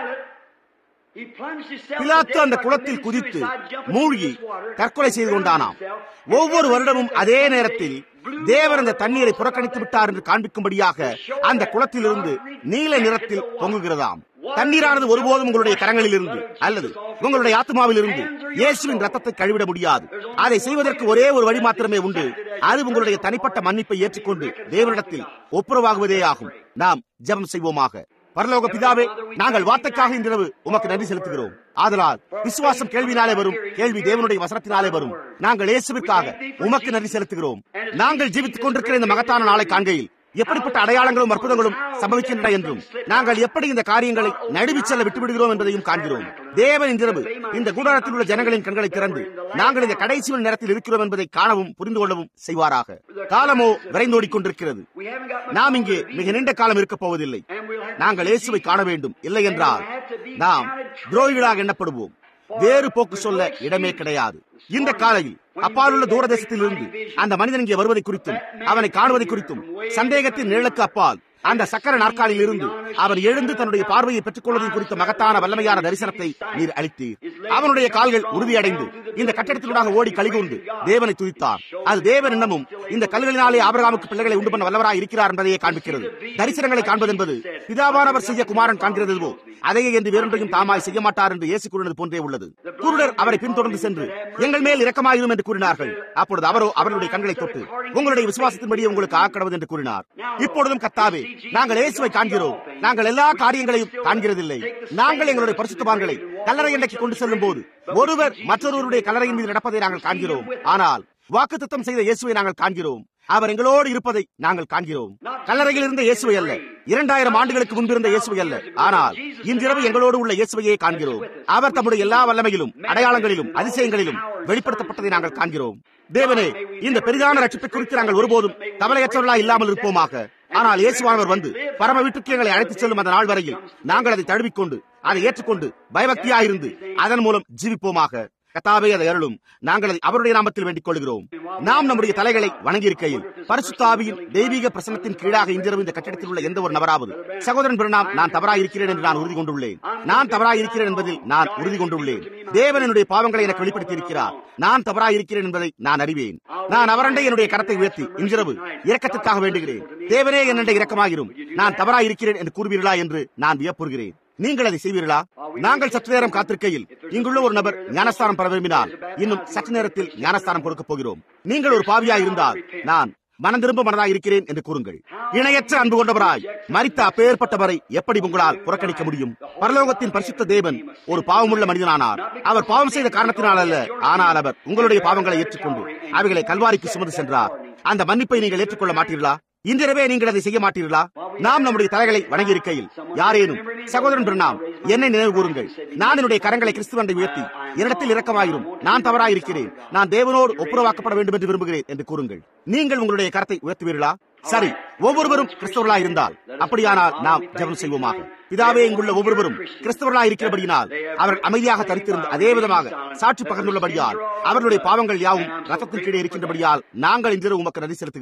பிலாத்து அந்த குளத்தில் குதித்து மூழ்கி தற்கொலை செய்து கொண்டானாம் ஒவ்வொரு வருடமும் அதே நேரத்தில் தேவர் அந்த தண்ணீரை புறக்கணித்து விட்டார் என்று காண்பிக்கும்படியாக அந்த குளத்திலிருந்து நீல நிறத்தில் பொங்குகிறதாம் தண்ணீரானது ஒருபோதும் உங்களுடைய கரங்களில் இருந்து அல்லது உங்களுடைய ஆத்மாவில் இருந்து இயேசுவின் ரத்தத்தை கழுவிட முடியாது அதை செய்வதற்கு ஒரே ஒரு வழி மாத்திரமே உண்டு அது உங்களுடைய தனிப்பட்ட மன்னிப்பை ஏற்றுக்கொண்டு தேவனிடத்தில் ஒப்புரவாகுவதே ஆகும் நாம் ஜெபம் செய்வோமாக பரலோக பிதாவே நாங்கள் வார்த்தைக்காக இன்றிரவு உமக்கு நன்றி செலுத்துகிறோம் ஆதலால் விசுவாசம் கேள்வினாலே வரும் கேள்வி தேவனுடைய வசனத்தினாலே வரும் நாங்கள் இயேசுவிற்காக உமக்கு நன்றி செலுத்துகிறோம் நாங்கள் ஜீவித்துக் கொண்டிருக்கிற இந்த மகத்தான நாளை காண்கையில் எப்படிப்பட்ட அடையாளங்களும் அற்புதங்களும் சம்பவிக்கின்றன என்றும் நாங்கள் எப்படி இந்த காரியங்களை நடுவி செல்ல விட்டுவிடுகிறோம் என்பதையும் காண்கிறோம் தேவன் இன்றிரவு இந்த கூடாரத்தில் உள்ள ஜனங்களின் கண்களை திறந்து நாங்கள் இந்த கடைசி நேரத்தில் இருக்கிறோம் என்பதை காணவும் புரிந்து கொள்ளவும் செய்வாராக காலமோ விரைந்தோடிக் கொண்டிருக்கிறது நாம் இங்கே மிக நீண்ட காலம் இருக்கப் போவதில்லை நாங்கள் இயேசுவை காண வேண்டும் இல்லை என்றால் நாம் துரோகிகளாக எண்ணப்படுவோம் வேறு போக்கு சொல்ல இடமே கிடையாது இந்த காலையில் அப்பாலுள்ள தூரதேசத்தில் இருந்து அந்த மனிதன் இங்கே வருவதை குறித்தும் அவனை காணுவதை குறித்தும் சந்தேகத்தின் நிழலுக்கு அப்பால் அந்த சக்கர நாற்காலியில் இருந்து அவர் எழுந்து தன்னுடைய பார்வையை பெற்றுக் கொள்வதை குறித்த மகத்தான வல்லமையான தரிசனத்தை நீர் அளித்தீர் அவனுடைய கால்கள் உறுதியடைந்து இந்த கட்டடத்தினூடாக ஓடி கலிகூர்ந்து தேவனை துதித்தார் அது தேவன் இன்னமும் இந்த கல்களினாலே ஆபரகாமுக்கு பிள்ளைகளை உண்டு பண்ண வல்லவராய் இருக்கிறார் என்பதையே காண்பிக்கிறது தரிசனங்களை காண்பது என்பது பிதாவானவர் செய்ய குமாரன் காண்கிறதுவோ அதையே என்று வேறொன்றையும் தாமாய் செய்ய மாட்டார் என்று இயேசு கூறினது போன்றே உள்ளது குருடர் அவரை பின்தொடர்ந்து சென்று எங்கள் மேல் இரக்கமாயிரும் என்று கூறினார்கள் அப்பொழுது அவரோ அவர்களுடைய கண்களை தொட்டு உங்களுடைய விசுவாசத்தின்படி உங்களுக்கு ஆக்கடவது என்று கூறினார் இப்பொழுதும் கத்தாவே நாங்கள் இயேசுவை காண்கிறோம் நாங்கள் எல்லா காரியங்களையும் காண்கிறதில்லை நாங்கள் எங்களுடைய பரிசுத்தவான்களை கல்லறை எண்டைக்கு கொண்டு செல்லும் போது ஒருவர் மற்றொருவருடைய கல்லறையின் மீது நடப்பதை நாங்கள் காண்கிறோம் ஆனால் வாக்குத்தத்தம் செய்த இயேசுவை நாங்கள் காண்கிறோம் அவர் எங்களோடு இருப்பதை நாங்கள் காண்கிறோம் கல்லறையில் இருந்த இயேசுவை அல்ல இரண்டாயிரம் ஆண்டுகளுக்கு முன்பிருந்த இயேசுவை அல்ல ஆனால் இன்றிரவு எங்களோடு உள்ள இயேசுவையே காண்கிறோம் அவர் தம்முடைய எல்லா வல்லமையிலும் அடையாளங்களிலும் அதிசயங்களிலும் வெளிப்படுத்தப்பட்டதை நாங்கள் காண்கிறோம் தேவனே இந்த பெரிதான ரட்சிப்பை குறித்து நாங்கள் ஒருபோதும் கவலையற்றவர்களா இல்லாமல் இருப்போமாக ஆனால் இயேசுவானவர் வந்து பரம வீட்டுக்கு எங்களை அழைத்துச் செல்லும் அந்த நாள் வரையில் நாங்கள் அதை தழுவிக்கொண்டு அதை ஏற்றுக்கொண்டு பயபக்தியாயிருந்து அதன் மூலம் ஜீவிப்போமாக கத்தாவே அதை அருளும் நாங்கள் அதை அவருடைய நாமத்தில் வேண்டிக் கொள்கிறோம் நாம் நம்முடைய தலைகளை வணங்கியிருக்கையில் பரிசுத்தாவியின் தெய்வீக பிரசனத்தின் கீழாக இன்றிரவு இந்த கட்டிடத்தில் உள்ள எந்த ஒரு நபராவது சகோதரன் பிரணாம் நான் தவறாக இருக்கிறேன் என்று நான் உறுதி கொண்டுள்ளேன் நான் தவறாக இருக்கிறேன் என்பதில் நான் உறுதி கொண்டுள்ளேன் தேவன் என்னுடைய பாவங்களை எனக்கு வெளிப்படுத்தி இருக்கிறார் நான் தவறாக இருக்கிறேன் என்பதை நான் அறிவேன் நான் அவரண்டை என்னுடைய கரத்தை உயர்த்தி இன்றிரவு இரக்கத்திற்காக வேண்டுகிறேன் தேவனே என்னண்டை இரக்கமாகிரும் நான் தவறாக இருக்கிறேன் என்று கூறுவீர்களா என்று நான் வியப்புறுகிறேன் நீங்கள் அதை செய்வீர்களா நாங்கள் சற்று நேரம் காத்திருக்கையில் இங்குள்ள ஒரு நபர் ஞானஸ்தானம் பெற விரும்பினால் இன்னும் சற்று நேரத்தில் ஞானஸ்தானம் கொடுக்க போகிறோம் நீங்கள் ஒரு பாவியா இருந்தால் நான் மனம் திரும்ப மனதாக இருக்கிறேன் என்று கூறுங்கள் இணையற்ற அன்பு கொண்டவராய் மறித்த அப்பேற்பட்டவரை எப்படி உங்களால் புறக்கணிக்க முடியும் பரலோகத்தின் பரிசுத்த தேவன் ஒரு பாவமுள்ள மனிதனானார் அவர் பாவம் செய்த காரணத்தினால் அல்ல ஆனால் அவர் உங்களுடைய பாவங்களை ஏற்றுக்கொண்டு அவைகளை கல்வாரிக்கு சுமந்து சென்றார் அந்த மன்னிப்பை நீங்கள் ஏற்றுக்கொள்ள மாட்டீர்களா இன்றிரவே நீங்கள் அதை செய்ய மாட்டீர்களா நாம் நம்முடைய தலைகளை வணங்கி இருக்கையில் யாரேனும் சகோதரன் பிரணாம் என்னை நினைவு கூறுங்கள் நான் என்னுடைய கரங்களை கிறிஸ்துவனை உயர்த்தி என்னிடத்தில் இரக்கமாயிரும் நான் தவறாயிருக்கிறேன் நான் தேவனோடு ஒப்புரவாக்கப்பட வேண்டும் என்று விரும்புகிறேன் என்று கூறுங்கள் நீங்கள் உங்களுடைய கரத்தை உயர்த்துவீர்களா சரி ஒவ்வொருவரும் கிறிஸ்தவர்களா இருந்தால் அப்படியானால் நாம் ஜெபம் செய்வோமாக பிதாவே இங்குள்ள ஒவ்வொருவரும் கிறிஸ்தவர்களா இருக்கிறபடியினால் அவர் அமைதியாக தரித்திருந்த அதே விதமாக சாட்சி பகிர்ந்துள்ளபடியால் அவர்களுடைய பாவங்கள் யாவும் ரத்தத்தின் கீழே இருக்கின்றபடியால் நாங்கள் இன்று உமக்கு நன்றி செலுத்துகிறோம்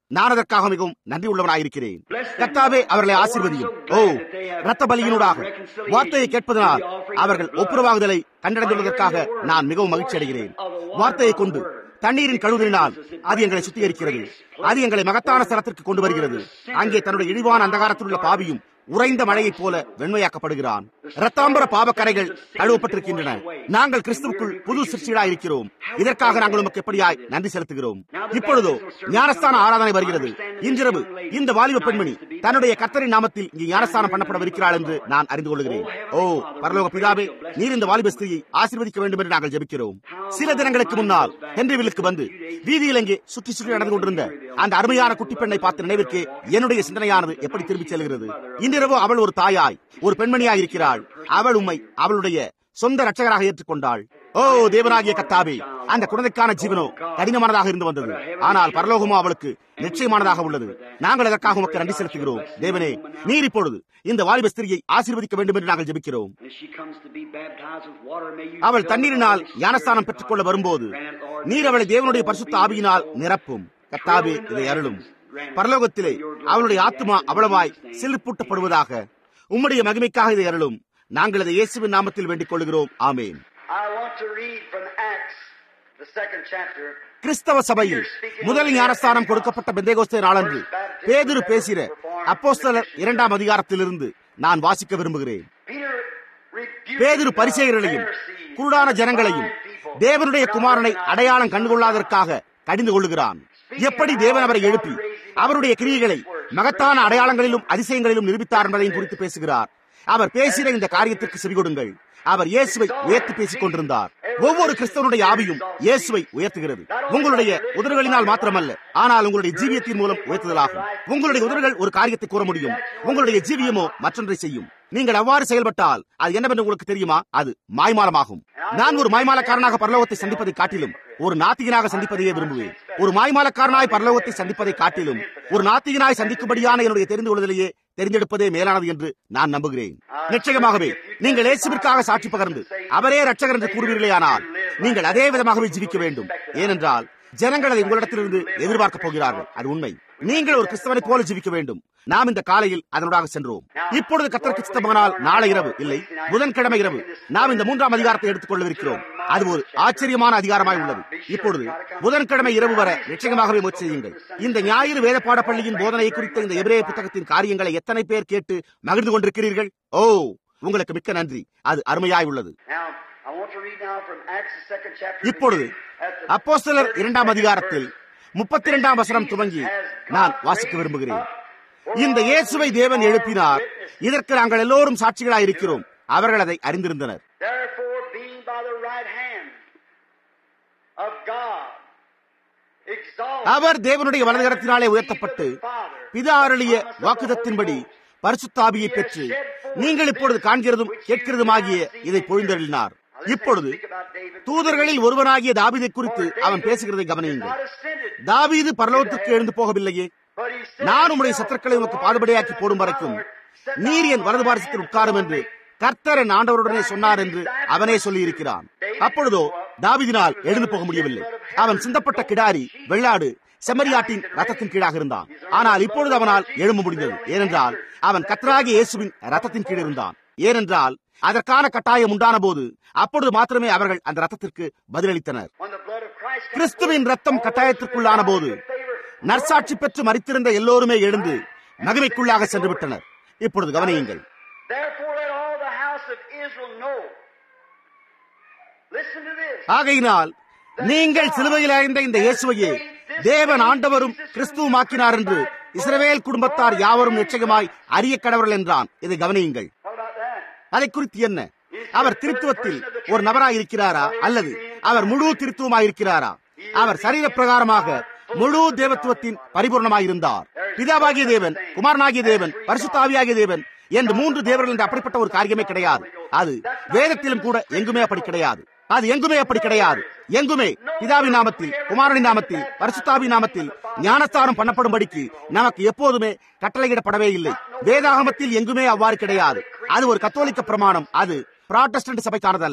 நான் அதற்காக மிகவும் நன்றி உள்ளவனாயிருக்கிறேன் கத்தாவே அவர்களை ஆசீர்வதியும் ஓ ரத்த பலியினூடாக வார்த்தையை கேட்பதனால் அவர்கள் ஒப்புரவாகுதலை கண்டடைந்துள்ளதற்காக நான் மிகவும் மகிழ்ச்சி அடைகிறேன் வார்த்தையை கொண்டு தண்ணீரின் கழுவினால் அது எங்களை சுத்திகரிக்கிறது அது எங்களை மகத்தான ஸ்தலத்திற்கு கொண்டு வருகிறது அங்கே தன்னுடைய இழிவான அந்தகாரத்தில் உள்ள பாவியும் உறைந்த மழையைப் போல வெண்மையாக்கப்படுகிறான் ரத்தாம்பர பாவக்கரைகள் கழுவப்பட்டிருக்கின்றன நாங்கள் கிறிஸ்துவுக்குள் புது சிருஷ்டிகளாய் இருக்கிறோம் இதற்காக நாங்கள் உமக்கு எப்படியாய் நன்றி செலுத்துகிறோம் இப்பொழுதோ ஞானஸ்தான ஆராதனை வருகிறது இன்றிரவு இந்த வாலிப பெண்மணி தன்னுடைய கர்த்தரின் நாமத்தில் இங்கே ஞானஸ்தானம் பண்ணப்படவிருக்கிறாள் என்று நான் அறிந்து கொள்கிறேன் ஓ பரலோக பிதாவே நீர் இந்த வாலிப ஸ்திரியை ஆசீர்வதிக்க வேண்டும் என்று நாங்கள் ஜெபிக்கிறோம் சில தினங்களுக்கு முன்னால் ஹென்ரிவிலுக்கு வந்து வீதியில் எங்கே சுற்றி சுற்றி நடந்து கொண்டிருந்த அந்த அருமையான குட்டி பெண்ணை பார்த்த நினைவிற்கு என்னுடைய சிந்தனையானது எப்படி திரும்பிச் செல்கிறது இன்றிரவு அவள் ஒரு தாயாய் ஒரு பெண்மணியாய் இருக்கிறாள் அவள் உண்மை அவளுடைய சொந்த ரட்சகராக ஏற்றுக்கொண்டாள் ஓ தேவனாகிய கத்தாவே அந்த குழந்தைக்கான ஜீவனோ கடினமானதாக இருந்து வந்தது ஆனால் பரலோகமோ அவளுக்கு நிச்சயமானதாக உள்ளது நாங்கள் அதற்காக உமக்கு நன்றி செலுத்துகிறோம் தேவனே நீர் இப்பொழுது இந்த வாலிப ஸ்திரியை ஆசீர்வதிக்க வேண்டும் என்று நாங்கள் ஜெபிக்கிறோம் அவள் தண்ணீரினால் ஞானஸ்தானம் பெற்றுக் கொள்ள வரும்போது நீர் அவளை தேவனுடைய பரிசுத்த ஆவியினால் நிரப்பும் கத்தாவே இதை அருளும் பரலோகத்திலே அவளுடைய ஆத்மா அவ்வளவாய் சிலிர்ப்பூட்டப்படுவதாக உம்முடைய மகிமைக்காக இதை அருளும் நாங்கள் இதை இயேசுவின் நாமத்தில் வேண்டிக் கொள்கிறோம் ஆமேன் கிறிஸ்தவ சபையில் முதல் ஞானஸ்தானம் கொடுக்கப்பட்ட பெந்தேகோஸ்தே நாளன்று பேதுரு பேசிற அப்போஸ்தலர் இரண்டாம் அதிகாரத்திலிருந்து நான் வாசிக்க விரும்புகிறேன் பேதுரு பரிசெயர்களையும் குருடான ஜனங்களையும் தேவனுடைய குமாரனை அடையாளம் கண்டுகொள்ளாதற்காக கடிந்து கொள்ளுகிறான் எப்படி தேவன் அவரை எழுப்பி அவருடைய கிரியைகளை மகத்தான அடையாளங்களிலும் அதிசயங்களிலும் நிரூபித்தார் என்பதையும் குறித்து பேசுகிறார் அவர் பேசின இந்த காரியத்திற்கு செவிகொடுங்கள் அவர் இயேசுவை உயர்த்தி பேசிக் கொண்டிருந்தார் ஒவ்வொரு கிறிஸ்தவனுடைய ஆவியும் இயேசுவை உயர்த்துகிறது உங்களுடைய உதடுகளினால் மாத்திரமல்ல ஆனால் உங்களுடைய ஜீவியத்தின் மூலம் உயர்த்துதலாகும் உங்களுடைய உதடுகள் ஒரு காரியத்தை கூற முடியும் உங்களுடைய ஜீவியமோ மற்றொன்றை செய்யும் நீங்கள் அவ்வாறு செயல்பட்டால் அது என்னவென்று உங்களுக்கு தெரியுமா அது மாய்மாலமாகும் நான் ஒரு மாய்மாலக்காரனாக பரலோகத்தை சந்திப்பதை காட்டிலும் ஒரு நாத்திகனாக சந்திப்பதையே விரும்புவேன் ஒரு மாய்மாலக்காரனாய் பரலோகத்தை சந்திப்பதை காட்டிலும் ஒரு நாத்திகனாய் சந்திக்கும்படியான என்னுடைய தெரிந்து கொள்வதிலேயே தெரிந்தெடுப்பதே மேலானது என்று நான் நம்புகிறேன் நிச்சயமாகவே நீங்கள் இயேசுவிற்காக சாட்சி பகர்ந்து அவரே ரட்சகர் என்று கூறுவீர்களேயானால் நீங்கள் அதே விதமாகவே ஜீவிக்க வேண்டும் ஏனென்றால் ஜனங்கள் அதை உங்களிடத்திலிருந்து எதிர்பார்க்கப் போகிறார்கள் அது உண்மை நீங்கள் ஒரு கிறிஸ்தவனை போல ஜீவிக்க வேண்டும் நாம் இந்த காலையில் அதனூடாக சென்றோம் இப்பொழுது கத்தருக்கு சித்தமானால் நாளை இரவு இல்லை புதன்கிழமை இரவு நாம் இந்த மூன்றாம் அதிகாரத்தை எடுத்துக் கொள்ளவிருக்கிறோம் அது ஒரு ஆச்சரியமான அதிகாரமாய் உள்ளது இப்பொழுது புதன்கிழமை இரவு வர நிச்சயமாகவே முயற்சி செய்யுங்கள் இந்த ஞாயிறு வேத பாடப்பள்ளியின் போதனை குறித்த இந்த எபிரேய புத்தகத்தின் காரியங்களை எத்தனை பேர் கேட்டு மகிழ்ந்து கொண்டிருக்கிறீர்கள் ஓ உங்களுக்கு மிக்க நன்றி அது அருமையாய் உள்ளது இப்பொழுது அப்போஸ்தலர் இரண்டாம் அதிகாரத்தில் முப்பத்தி இரண்டாம் வசனம் துவங்கி நான் வாசிக்க விரும்புகிறேன் இந்த இயேசுவை தேவன் எழுப்பினார் இதற்கு நாங்கள் எல்லோரும் சாட்சிகளாய் இருக்கிறோம் அவர்கள் அதை அறிந்திருந்தனர் அவர் தேவனுடைய வலதுகரத்தினாலே உயர்த்தப்பட்டு பிதா அருளிய வாக்குதத்தின்படி பரிசுத்தாபியை பெற்று நீங்கள் இப்பொழுது காண்கிறதும் கேட்கிறதுமாகிய இதை பொழிந்தருளினார் இப்பொழுது தூதர்களில் ஒருவனாகிய தாபீதை குறித்து அவன் பேசுகிறதை கவனியுங்கள் தாவீது பரலோகத்திற்கு எழுந்து போகவில்லையே நான் உம்முடைய சத்துருக்களை உனக்கு பாதுபடியாக்கி போடும் வரைக்கும் நீர் என் வலது பாரசத்தில் உட்காரும் என்று கர்த்தர் என் ஆண்டவருடனே சொன்னார் என்று அவனே சொல்லி இருக்கிறான் அப்பொழுதோ தாவிதினால் எழுந்து போக முடியவில்லை அவன் சிந்தப்பட்ட கிடாரி வெள்ளாடு செம்மறியாட்டின் ரத்தத்தின் கீழாக இருந்தான் ஆனால் இப்பொழுது அவனால் எழும்ப முடிந்தது ஏனென்றால் அவன் கத்தராகி இயேசுவின் ரத்தத்தின் கீழ் இருந்தான் ஏனென்றால் அதற்கான கட்டாயம் உண்டான போது அப்பொழுது மாத்திரமே அவர்கள் அந்த ரத்தத்திற்கு பதிலளித்தனர் கிறிஸ்துவின் ரத்தம் கட்டாயத்திற்குள்ளான போது நற்சாட்சி பெற்று மறித்திருந்த எல்லோருமே எழுந்து மகிமைக்குள்ளாக சென்று விட்டனர் இப்பொழுது கவனியுங்கள் ஆகையினால் நீங்கள் சிலுவையில் அடைந்த இந்த இயேசுவையே தேவன் ஆண்டவரும் கிறிஸ்துவமாக்கினார் என்று இஸ்ரவேல் குடும்பத்தார் யாவரும் நிச்சயமாய் அறிய கடவர்கள் என்றான் இதை கவனியுங்கள் அதை குறித்து என்ன அவர் திருத்துவத்தில் ஒரு நபராக இருக்கிறாரா அல்லது அவர் முழு திருத்துவமாக இருக்கிறாரா அவர் சரீர பிரகாரமாக முழு தேவத்துவத்தின் பரிபூர்ணமாயிருந்தார் பிதாவாகிய தேவன் குமாரனாகிய தேவன் பரிசுத்தாவியாகிய தேவன் என்று மூன்று தேவர்கள் என்று அப்படிப்பட்ட ஒரு காரியமே கிடையாது அது வேதத்திலும் கூட எங்குமே அப்படி கிடையாது அது எங்குமே அப்படி கிடையாது எங்குமே பிதாவின் நாமத்தில் குமாரனின் நாமத்தில் பரிசுத்தாவின் நாமத்தில் ஞானஸ்தானம் பண்ணப்படும்படிக்கு நமக்கு எப்போதுமே கட்டளையிடப்படவே இல்லை வேதாகமத்தில் எங்குமே அவ்வாறு கிடையாது அது ஒரு கத்தோலிக்க பிரமாணம் அது புராட்டஸ்டன்ட் சபைக்கானதல்ல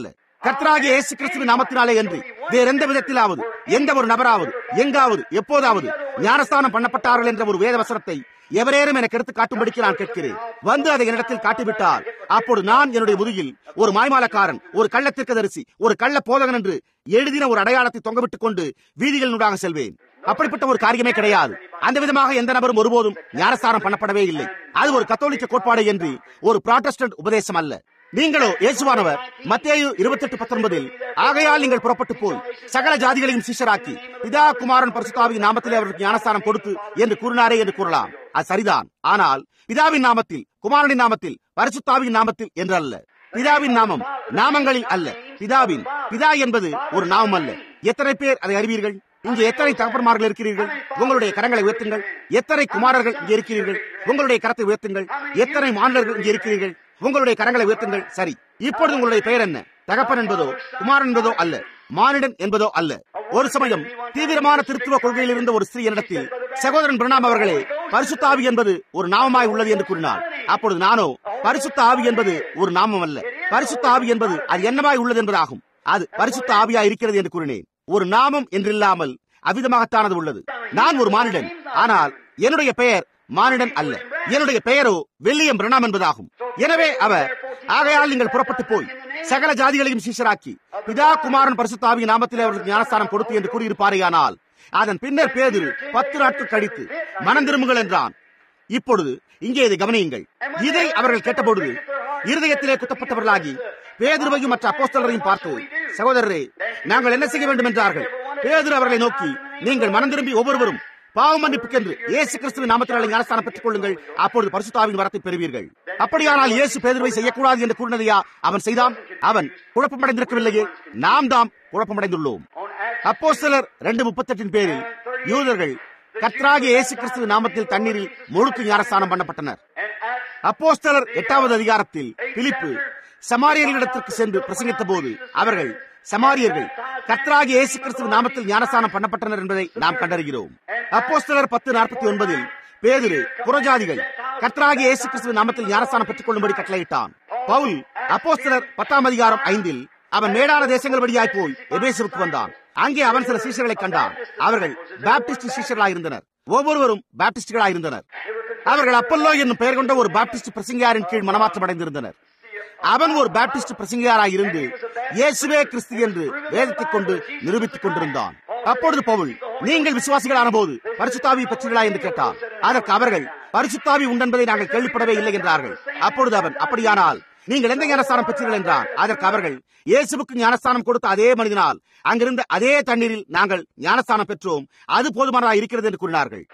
கர்த்தராகிய இயேசு கிறிஸ்துவின் நாமத்தினாலே என்று வேற எந்த விதத்திலாவது எந்த ஒரு நபராவது எங்காவது எப்போதாவது ஞானஸ்தானம் பண்ணப்பட்டார்கள் என்ற ஒரு வேத வசனத்தை எவரேனும் எனக்கு எடுத்து காட்டும்படிக்கு நான் கேட்கிறேன் வந்து அதை என்னிடத்தில் காட்டிவிட்டால் அப்போது நான் என்னுடைய முதுகில் ஒரு மாய்மாலக்காரன் ஒரு கள்ளத்திற்கதரிசி ஒரு கள்ள போதகன் என்று எழுதின ஒரு அடையாளத்தை தொங்கவிட்டுக் கொண்டு வீதிகளினூடாக செல்வேன் அப்படிப்பட்ட ஒரு காரியமே கிடையாது அந்த விதமாக எந்த நபரும் ஒருபோதும் ஞானஸ்தானம் பண்ணப்படவே இல்லை அது ஒரு கத்தோலிக்க கோட்பாடு என்று ஒரு புராட்டஸ்டன்ட் உபதேசம் அல்ல நீங்களோ இயேசுவானவர் மத்தேயு இருபத்தி எட்டு பத்தொன்பதில் ஆகையால் நீங்கள் புறப்பட்டு போய் சகல ஜாதிகளையும் சீஷராக்கி பிதா குமாரன் பரிசுத்தாவின் நாமத்திலே அவருக்கு ஞானஸ்தானம் கொடுத்து என்று கூறினாரே என்று கூறலாம் அது சரிதான் ஆனால் பிதாவின் நாமத்தில் குமாரனின் நாமத்தில் பரிசுத்தாவின் நாமத்தில் என்று அல்ல பிதாவின் நாமம் நாமங்களில் அல்ல பிதாவின் பிதா என்பது ஒரு நாமம் அல்ல எத்தனை பேர் அதை அறிவீர்கள் இங்கே எத்தனை தகப்பன்மார்கள் இருக்கிறீர்கள் உங்களுடைய கரங்களை உயர்த்துங்கள் எத்தனை குமாரர்கள் இங்கே இருக்கிறீர்கள் உங்களுடைய கரத்தை உயர்த்துங்கள் எத்தனை மாநிலர்கள் இங்கே இருக்கிறீர்கள் உங்களுடைய கரங்களை உயர்த்துங்கள் சரி இப்பொழுது உங்களுடைய பெயர் என்ன தகப்பன் என்பதோ குமாரன் என்பதோ அல்ல மானிடன் என்பதோ அல்ல ஒரு சமயம் தீவிரமான திருத்துவ கொள்கையில் இருந்த ஒரு ஸ்திரீ என்னிடத்தில் சகோதரன் பிரணாம் அவர்களே பரிசுத்த ஆவி என்பது ஒரு நாமமாய் உள்ளது என்று கூறினார் அப்பொழுது நானோ பரிசுத்த ஆவி என்பது ஒரு நாமம் அல்ல பரிசுத்த ஆவி என்பது அது என்னமாய் உள்ளது என்பதாகும் அது பரிசுத்த ஆவியாய் இருக்கிறது என்று கூறினேன் ஒரு நாமம் என்றில்லாமல் அவ்விதமாகத்தானது உள்ளது நான் ஒரு மானிடன் ஆனால் என்னுடைய பெயர் மானிடன் அல்ல என்னுடைய பெயரோ வெள்ளியம் பிரணாம் என்பதாகும் எனவே அவர் ஆகையால் நீங்கள் புறப்பட்டு போய் சகல ஜாதிகளையும் சீஷராக்கி பிதா குமாரன் பரிசுத்தாவின் நாமத்தில் அவர்களுக்கு ஞானஸ்தானம் கொடுத்து என்று கூறியிருப்பாரேயானால் அதன் பின்னர் பேதிரு பத்து நாட்கள் கழித்து மனம் திரும்புங்கள் என்றான் இப்பொழுது இங்கே இதை கவனியுங்கள் இதை அவர்கள் கேட்டபொழுது இருதயத்திலே குத்தப்பட்டவர்களாகி பேதுருவையும் மற்ற அப்போஸ்தலரையும் பார்த்து சகோதரரே நாங்கள் என்ன செய்ய வேண்டும் என்றார்கள் பேதுரு அவர்களை நோக்கி நீங்கள் மனம் திரும்பி ஒவ்வொருவரும் பாவ மன்னிப்புக்கென்று இயேசு கிறிஸ்துவின் நாமத்தினாலே ஞானஸ்தானம் பெற்றுக் கொள்ளுங்கள் அப்பொழுது பரிசுத்தாவின் வரத்தை பெறுவீர்கள் அப்படியானால் இயேசு பேதுருவை செய்யக்கூடாது என்று கூறினதையா அவன் செய்தான் அவன் குழப்பமடைந்திருக்கவில்லையே நாம் தாம் குழப்பமடைந்துள்ளோம் அப்போ சிலர் ரெண்டு முப்பத்தெட்டின் பேரில் யூதர்கள் கத்ராகிய இயேசு கிறிஸ்துவ நாமத்தில் தண்ணீரில் முழுக்கு ஞானஸ்தானம் பண்ணப்பட்டனர் அப்போஸ்தலர் எட்டாவது அதிகாரத்தில் பிலிப்பு சமாரியர்களிடத்திற்கு சென்று பிரசங்கித்த போது அவர்கள் சமாரியர்கள் கத்ராகிய இயேசு கிறிஸ்துவ நாமத்தில் ஞானஸ்தானம் பண்ணப்பட்டனர் என்பதை நாம் கண்டறிகிறோம் அப்போஸ்தலர் பத்து நாற்பத்தி ஒன்பதில் பேதிரு புறஜாதிகள் கத்ராகிய இயேசு கிறிஸ்துவ நாமத்தில் ஞானஸ்தானம் பெற்றுக் கொள்ளும்படி கட்டளையிட்டான் பவுல் அப்போஸ்தலர் பத்தாம் அதிகாரம் ஐந்தில் அவன் மேடான தேசங்கள் வழியாய் போய் எபேசுவுக்கு வந்தான் அங்கே அவன் சில சீஷர்களை கண்டான் அவர்கள் பாப்டிஸ்ட் சீஷர்களாயிருந்தனர் ஒவ்வொருவரும் பாப்டிஸ்டுகளாயிருந்தனர் அவர்கள் அப்பல்லோ என்னும் பெயர் கொண்ட ஒரு பாப்டிஸ்ட் பிரசங்கியாரின் கீழ் மனமாற்றம் அடைந்திருந்தனர் அவன் ஒரு பாப்டிஸ்ட் பிரசங்கியாராய் இருந்து இயேசுவே கிறிஸ்து என்று வேதத்தைக் கொண்டு நிரூபித்துக் கொண்டிருந்தான் அப்பொழுது பவுல் நீங்கள் விசுவாசிகளான போது பரிசுத்தாவி பெற்றீர்களா என்று கேட்டார் அதற்கு அவர்கள் பரிசுத்தாவி உண்டென்பதை நாங்கள் கேள்விப்படவே இல்லை என்றார்கள் அப்பொழுது அவன் அப்படியானால் நீங்கள் எந்த ஞானஸ்தானம் பெற்றீர்கள் என்றார் அதற்கு அவர்கள் இயேசுவுக்கு ஞானஸ்தானம் கொடுத்த அதே மனிதனால் அங்கிருந்த அதே தண்ணீரில் நாங்கள் ஞானஸ்தானம் பெற்றோம் அது போதுமானதா இருக்கிறது என்று கூறினார்கள்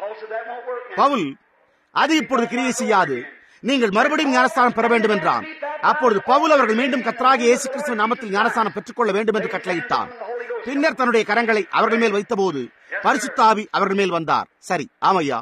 பவுல் அது இப்பொழுது கிரியை செய்யாது நீங்கள் மறுபடியும் ஞானஸ்தானம் பெற வேண்டும் என்றான் அப்பொழுது பவுல் அவர்கள் மீண்டும் கத்ராகி இயேசு கிறிஸ்துவ நாமத்தில் ஞானஸ்தானம் பெற்றுக்கொள்ள வேண்டும் என்று கட்டளையிட்டான் பின்னர் தன்னுடைய கரங்களை அவர்கள் மேல் வைத்தபோது பரிசுத்தாவி அவர்கள் மேல் வந்தார் சரி ஆமையா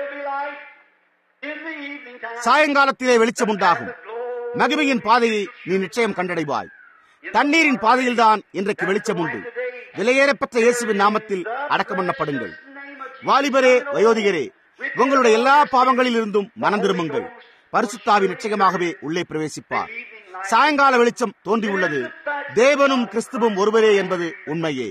சாயங்காலத்திலே வெளிச்சம் உண்டாகும் மகிமையின் பாதையை நீ நிச்சயம் கண்டடைவாய் தண்ணீரின் பாதையில்தான் இன்றைக்கு வெளிச்சம் உண்டு விலையேறப்பட்ட இயேசுவின் நாமத்தில் அடக்கம் பண்ணப்படுங்கள் வாலிபரே வயோதிகரே உங்களுடைய எல்லா பாவங்களில் இருந்தும் மனம் திரும்புங்கள் பரிசுத்தாவி நிச்சயமாகவே உள்ளே பிரவேசிப்பார் சாயங்கால வெளிச்சம் தோன்றியுள்ளது தேவனும் கிறிஸ்துவும் ஒருவரே என்பது உண்மையே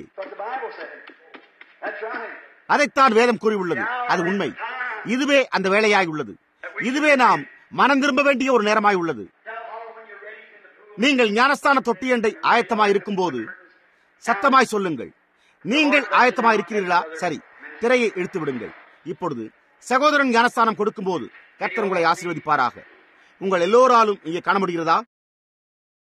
அதைத்தான் வேதம் கூறியுள்ளது அது உண்மை இதுவே அந்த வேலையாய் உள்ளது இதுவே நாம் மனம் திரும்ப வேண்டிய ஒரு நேரமாய் உள்ளது நீங்கள் ஞானஸ்தான தொட்டியண்டை ஆயத்தமாய் இருக்கும் போது சத்தமாய் சொல்லுங்கள் நீங்கள் ஆயத்தமாய் இருக்கிறீர்களா சரி திரையை இழுத்து விடுங்கள் இப்பொழுது சகோதரன் ஞானஸ்தானம் கொடுக்கும் போது கர்த்தர் உங்களை ஆசீர்வதிப்பாராக உங்கள் எல்லோராலும் இங்கே காண முடிகிறதா